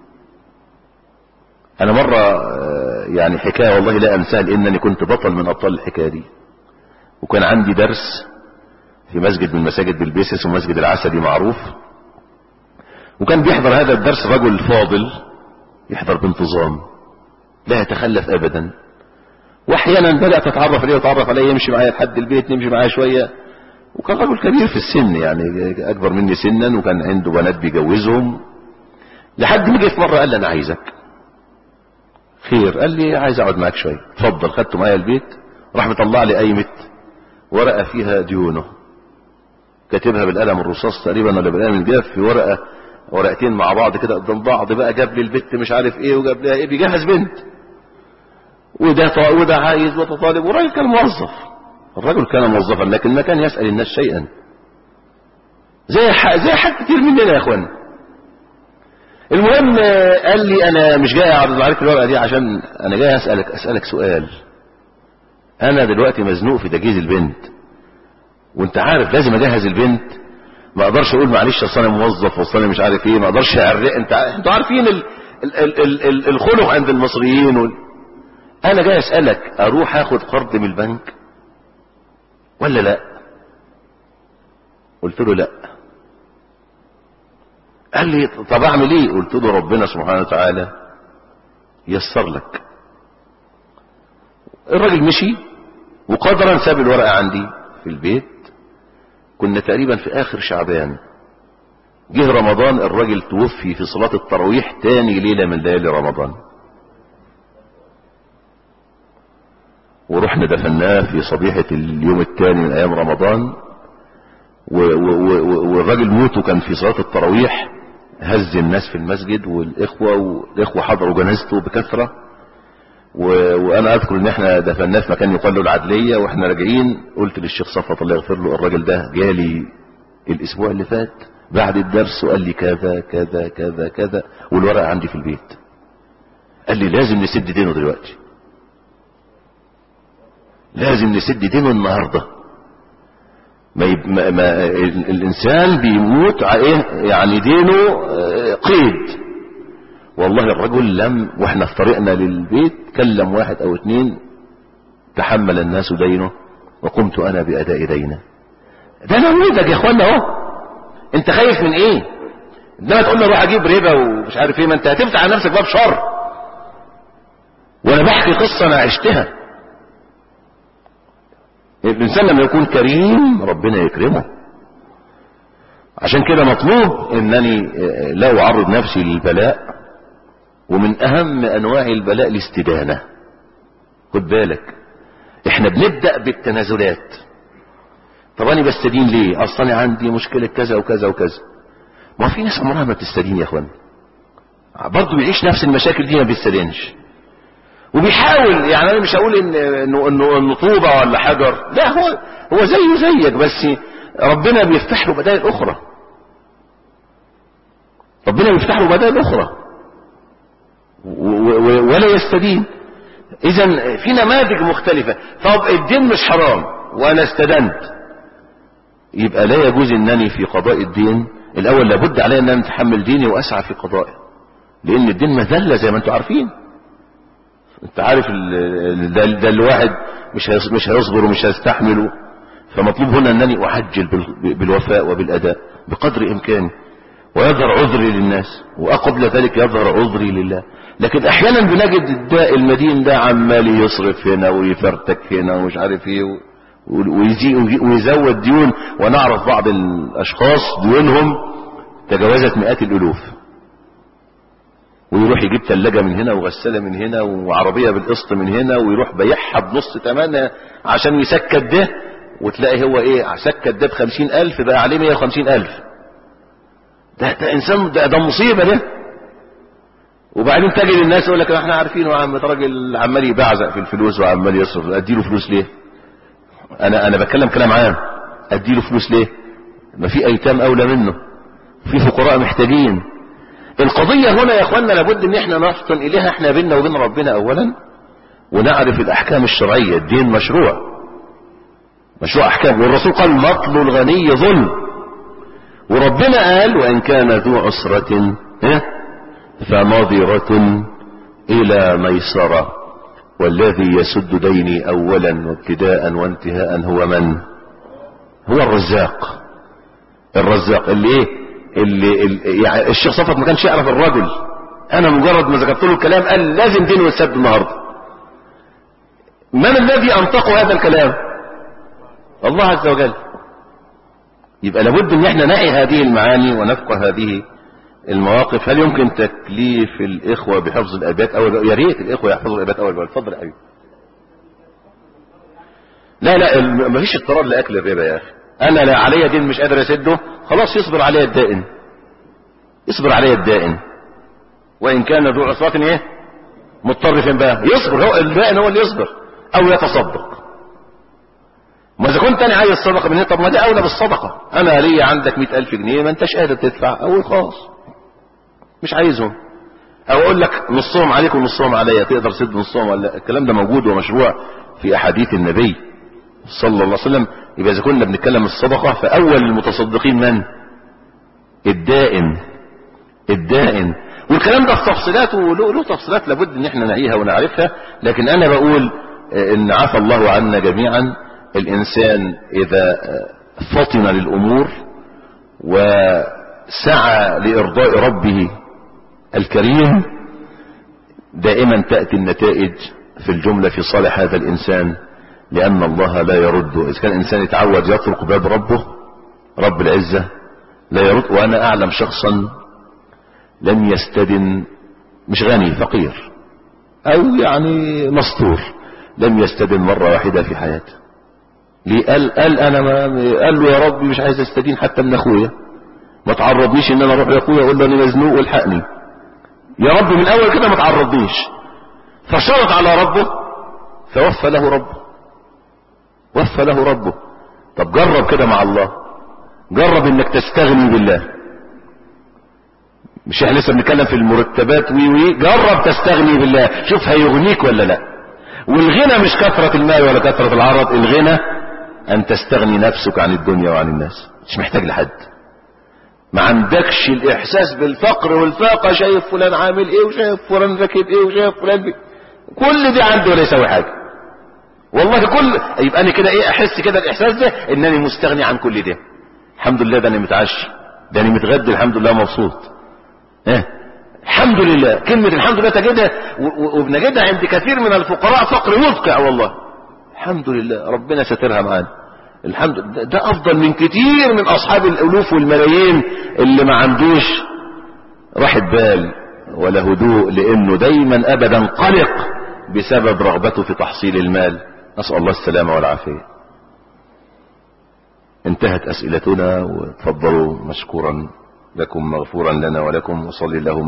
انا مرة يعني حكاية والله لا انساها لانني كنت بطل من ابطال الحكاية دي وكان عندي درس في مسجد من مساجد بلبيس اسمه مسجد العسلي معروف وكان بيحضر هذا الدرس رجل فاضل يحضر بانتظام لا يتخلف ابدا واحيانا بدات اتعرف عليه واتعرف عليه يمشي معايا لحد البيت نمشي معاه شويه وكان رجل كبير في السن يعني اكبر مني سنا وكان عنده بنات بيجوزهم لحد ما جه في مره قال لي انا عايزك خير قال لي عايز اقعد معاك شويه اتفضل خدته معايا البيت راح مطلع لي قايمه ورقه فيها ديونه كاتبها بالقلم الرصاص تقريبا ولا بالقلم الجاف في ورقه ورقتين مع بعض كده قدام بعض بقى جاب لي البت مش عارف ايه وجاب لها ايه بيجهز بنت وده طا... وده عايز وده طالب والراجل كان موظف الرجل كان موظفا لكن ما كان يسأل الناس شيئا زي ح... زي حد كتير مننا يا اخوان المهم قال لي انا مش جاي اعرض عليك الورقه دي عشان انا جاي اسالك اسالك سؤال انا دلوقتي مزنوق في تجهيز البنت وانت عارف لازم اجهز البنت ما اقدرش اقول معلش اصل انا موظف واصل انا مش عارف ايه ما اقدرش اعرق انت انتوا عارفين ال... ال... ال... ال... الخلق عند المصريين وال... انا جاي اسالك اروح اخد قرض من البنك ولا لا قلت له لا قال لي طب اعمل ايه قلت له ربنا سبحانه وتعالى يسر لك الراجل مشي وقدرا ساب الورقه عندي في البيت كنا تقريبا في اخر شعبان جه رمضان الراجل توفي في صلاة التراويح تاني ليلة من ليالي رمضان ورحنا دفناه في صبيحة اليوم الثاني من ايام رمضان والراجل موته كان في صلاة التراويح هز الناس في المسجد والاخوة والاخوة حضروا جنازته بكثرة وانا اذكر ان احنا دفناه في مكان يقال له العدلية واحنا راجعين قلت للشيخ صفوت الله يغفر له الراجل ده جالي الاسبوع اللي فات بعد الدرس وقال لي كذا كذا كذا كذا والورقة عندي في البيت قال لي لازم نسد دينه دلوقتي لازم نسد دينه النهارده ما, يب... ما... ما الانسان بيموت ايه يعني دينه قيد والله الرجل لم واحنا في طريقنا للبيت كلم واحد او اتنين تحمل الناس دينه وقمت انا باداء دينه ده نموذج يا اخوانا اهو انت خايف من ايه انما تقول له روح اجيب ربا ومش عارف ايه ما انت هتفتح على نفسك باب شر وانا بحكي قصه انا عشتها الانسان لما يكون كريم ربنا يكرمه عشان كده مطلوب انني لا اعرض نفسي للبلاء ومن اهم انواع البلاء الاستدانة خد بالك احنا بنبدأ بالتنازلات طب انا بستدين ليه اصلا عندي مشكلة كذا وكذا وكذا ما في ناس عمرها ما بتستدين يا اخوان برضه بيعيش نفس المشاكل دي ما بيستدينش وبيحاول يعني انا مش هقول ان انه انه انه طوبه ولا حجر لا هو هو زيه زيك بس ربنا بيفتح له بدائل اخرى ربنا بيفتح له بدائل اخرى ولا يستدين اذا في نماذج مختلفه طب الدين مش حرام وانا استدنت يبقى لا يجوز انني في قضاء الدين الاول لابد علي ان انا اتحمل ديني واسعى في قضائه لان الدين مذله زي ما انتم عارفين انت عارف ده, ده الواحد مش مش هيصبر ومش هيستحمله فمطلوب هنا انني احجل بالوفاء وبالاداء بقدر امكاني ويظهر عذري للناس وقبل ذلك يظهر عذري لله لكن احيانا بنجد الداء المدين ده عمال يصرف هنا ويفرتك هنا ومش عارف ايه ويزود ديون ونعرف بعض الاشخاص ديونهم تجاوزت مئات الالوف ويروح يجيب ثلاجة من هنا وغسالة من هنا وعربية بالقسط من هنا ويروح بيعها بنص تمنها عشان يسكت ده وتلاقي هو ايه سكت ده بخمسين الف بقى عليه مية وخمسين الف ده, ده انسان ده, ده مصيبة ده وبعدين تجد الناس يقول لك احنا عارفين وعم راجل عمال يبعزق في الفلوس وعمال يصرف اديله فلوس ليه انا انا بتكلم كلام عام اديله فلوس ليه ما في ايتام اولى منه في فقراء محتاجين القضية هنا يا اخوانا لابد ان احنا نفطن اليها احنا بيننا وبين ربنا اولا ونعرف الاحكام الشرعية الدين مشروع مشروع احكام والرسول قال مطل الغني ظلم وربنا قال وان كان ذو عسرة فنظرة الى ميسرة والذي يسد ديني اولا وابتداء وانتهاء هو من هو الرزاق الرزاق اللي ايه اللي, اللي يعني الشيخ صفت ما كانش يعرف الرجل انا مجرد ما ذكرت له الكلام قال لازم دينه يتسد النهارده من الذي انطقه هذا الكلام الله عز وجل يبقى لابد ان احنا نعي هذه المعاني ونفقه هذه المواقف هل يمكن تكليف الاخوة بحفظ الابيات اول يا ريت الاخوة يحفظوا الابيات اول باول اتفضل يا حبيبي لا لا ما فيش اضطرار لاكل الربا يا اخي انا لا عليا دين مش قادر اسده خلاص يصبر عليا الدائن يصبر عليا الدائن وان كان ذو عسرة ايه مضطر فين بقى يصبر هو الدائن هو اللي يصبر او يتصدق ما اذا كنت انا عايز صدقه من هنا طب ما دي اولى بالصدقه انا ليا عندك مئة الف جنيه ما انتش قادر تدفع اقول خلاص مش عايزهم او اقول لك نصهم عليك ونصهم عليا تقدر تسد نصهم ولا الكلام ده موجود ومشروع في احاديث النبي صلى الله عليه وسلم يبقى اذا كنا بنتكلم الصدقه فاول المتصدقين من الدائن الدائن والكلام ده في تفصيلاته له له تفصيلات لابد ان احنا نعيها ونعرفها لكن انا بقول ان عفى الله عنا جميعا الانسان اذا فطن للامور وسعى لارضاء ربه الكريم دائما تأتي النتائج في الجملة في صالح هذا الانسان لان الله لا يرد اذا كان الانسان يتعود يطرق باب ربه رب العزة لا يرد وانا اعلم شخصا لم يستدن مش غني فقير او يعني مستور لم يستدن مرة واحدة في حياته ليه قال, قال انا ما قال له يا رب مش عايز استدين حتى من اخويا ما تعرضنيش ان انا اروح لاخويا اقول له انا مزنوق والحقني يا رب من الاول كده ما تعرضنيش فشرط على ربه فوفى له ربه وفى له ربه طب جرب كده مع الله جرب انك تستغني بالله مش احنا لسه بنتكلم في المرتبات وي وي جرب تستغني بالله شوف هيغنيك ولا لا والغنى مش كثرة المال ولا كثرة العرض الغنى ان تستغني نفسك عن الدنيا وعن الناس مش محتاج لحد ما عندكش الاحساس بالفقر والفاقة شايف فلان عامل ايه وشايف فلان راكب ايه وشايف فلان بي. كل دي عنده ولا يسوي حاجة والله كل يبقى انا كده ايه احس كده الاحساس ده انني مستغني عن كل ده الحمد لله ده انا متعشي ده انا متغدي الحمد لله مبسوط ايه الحمد لله كلمة الحمد لله تجدها وبنجدها عند كثير من الفقراء فقر مفقع والله الحمد لله ربنا سترها معانا الحمد ده, ده افضل من كتير من اصحاب الالوف والملايين اللي ما عندوش راحة بال ولا هدوء لانه دايما ابدا قلق بسبب رغبته في تحصيل المال نسأل الله السلامة والعافية انتهت اسئلتنا وتفضلوا مشكورا لكم مغفورا لنا ولكم وصلي اللهم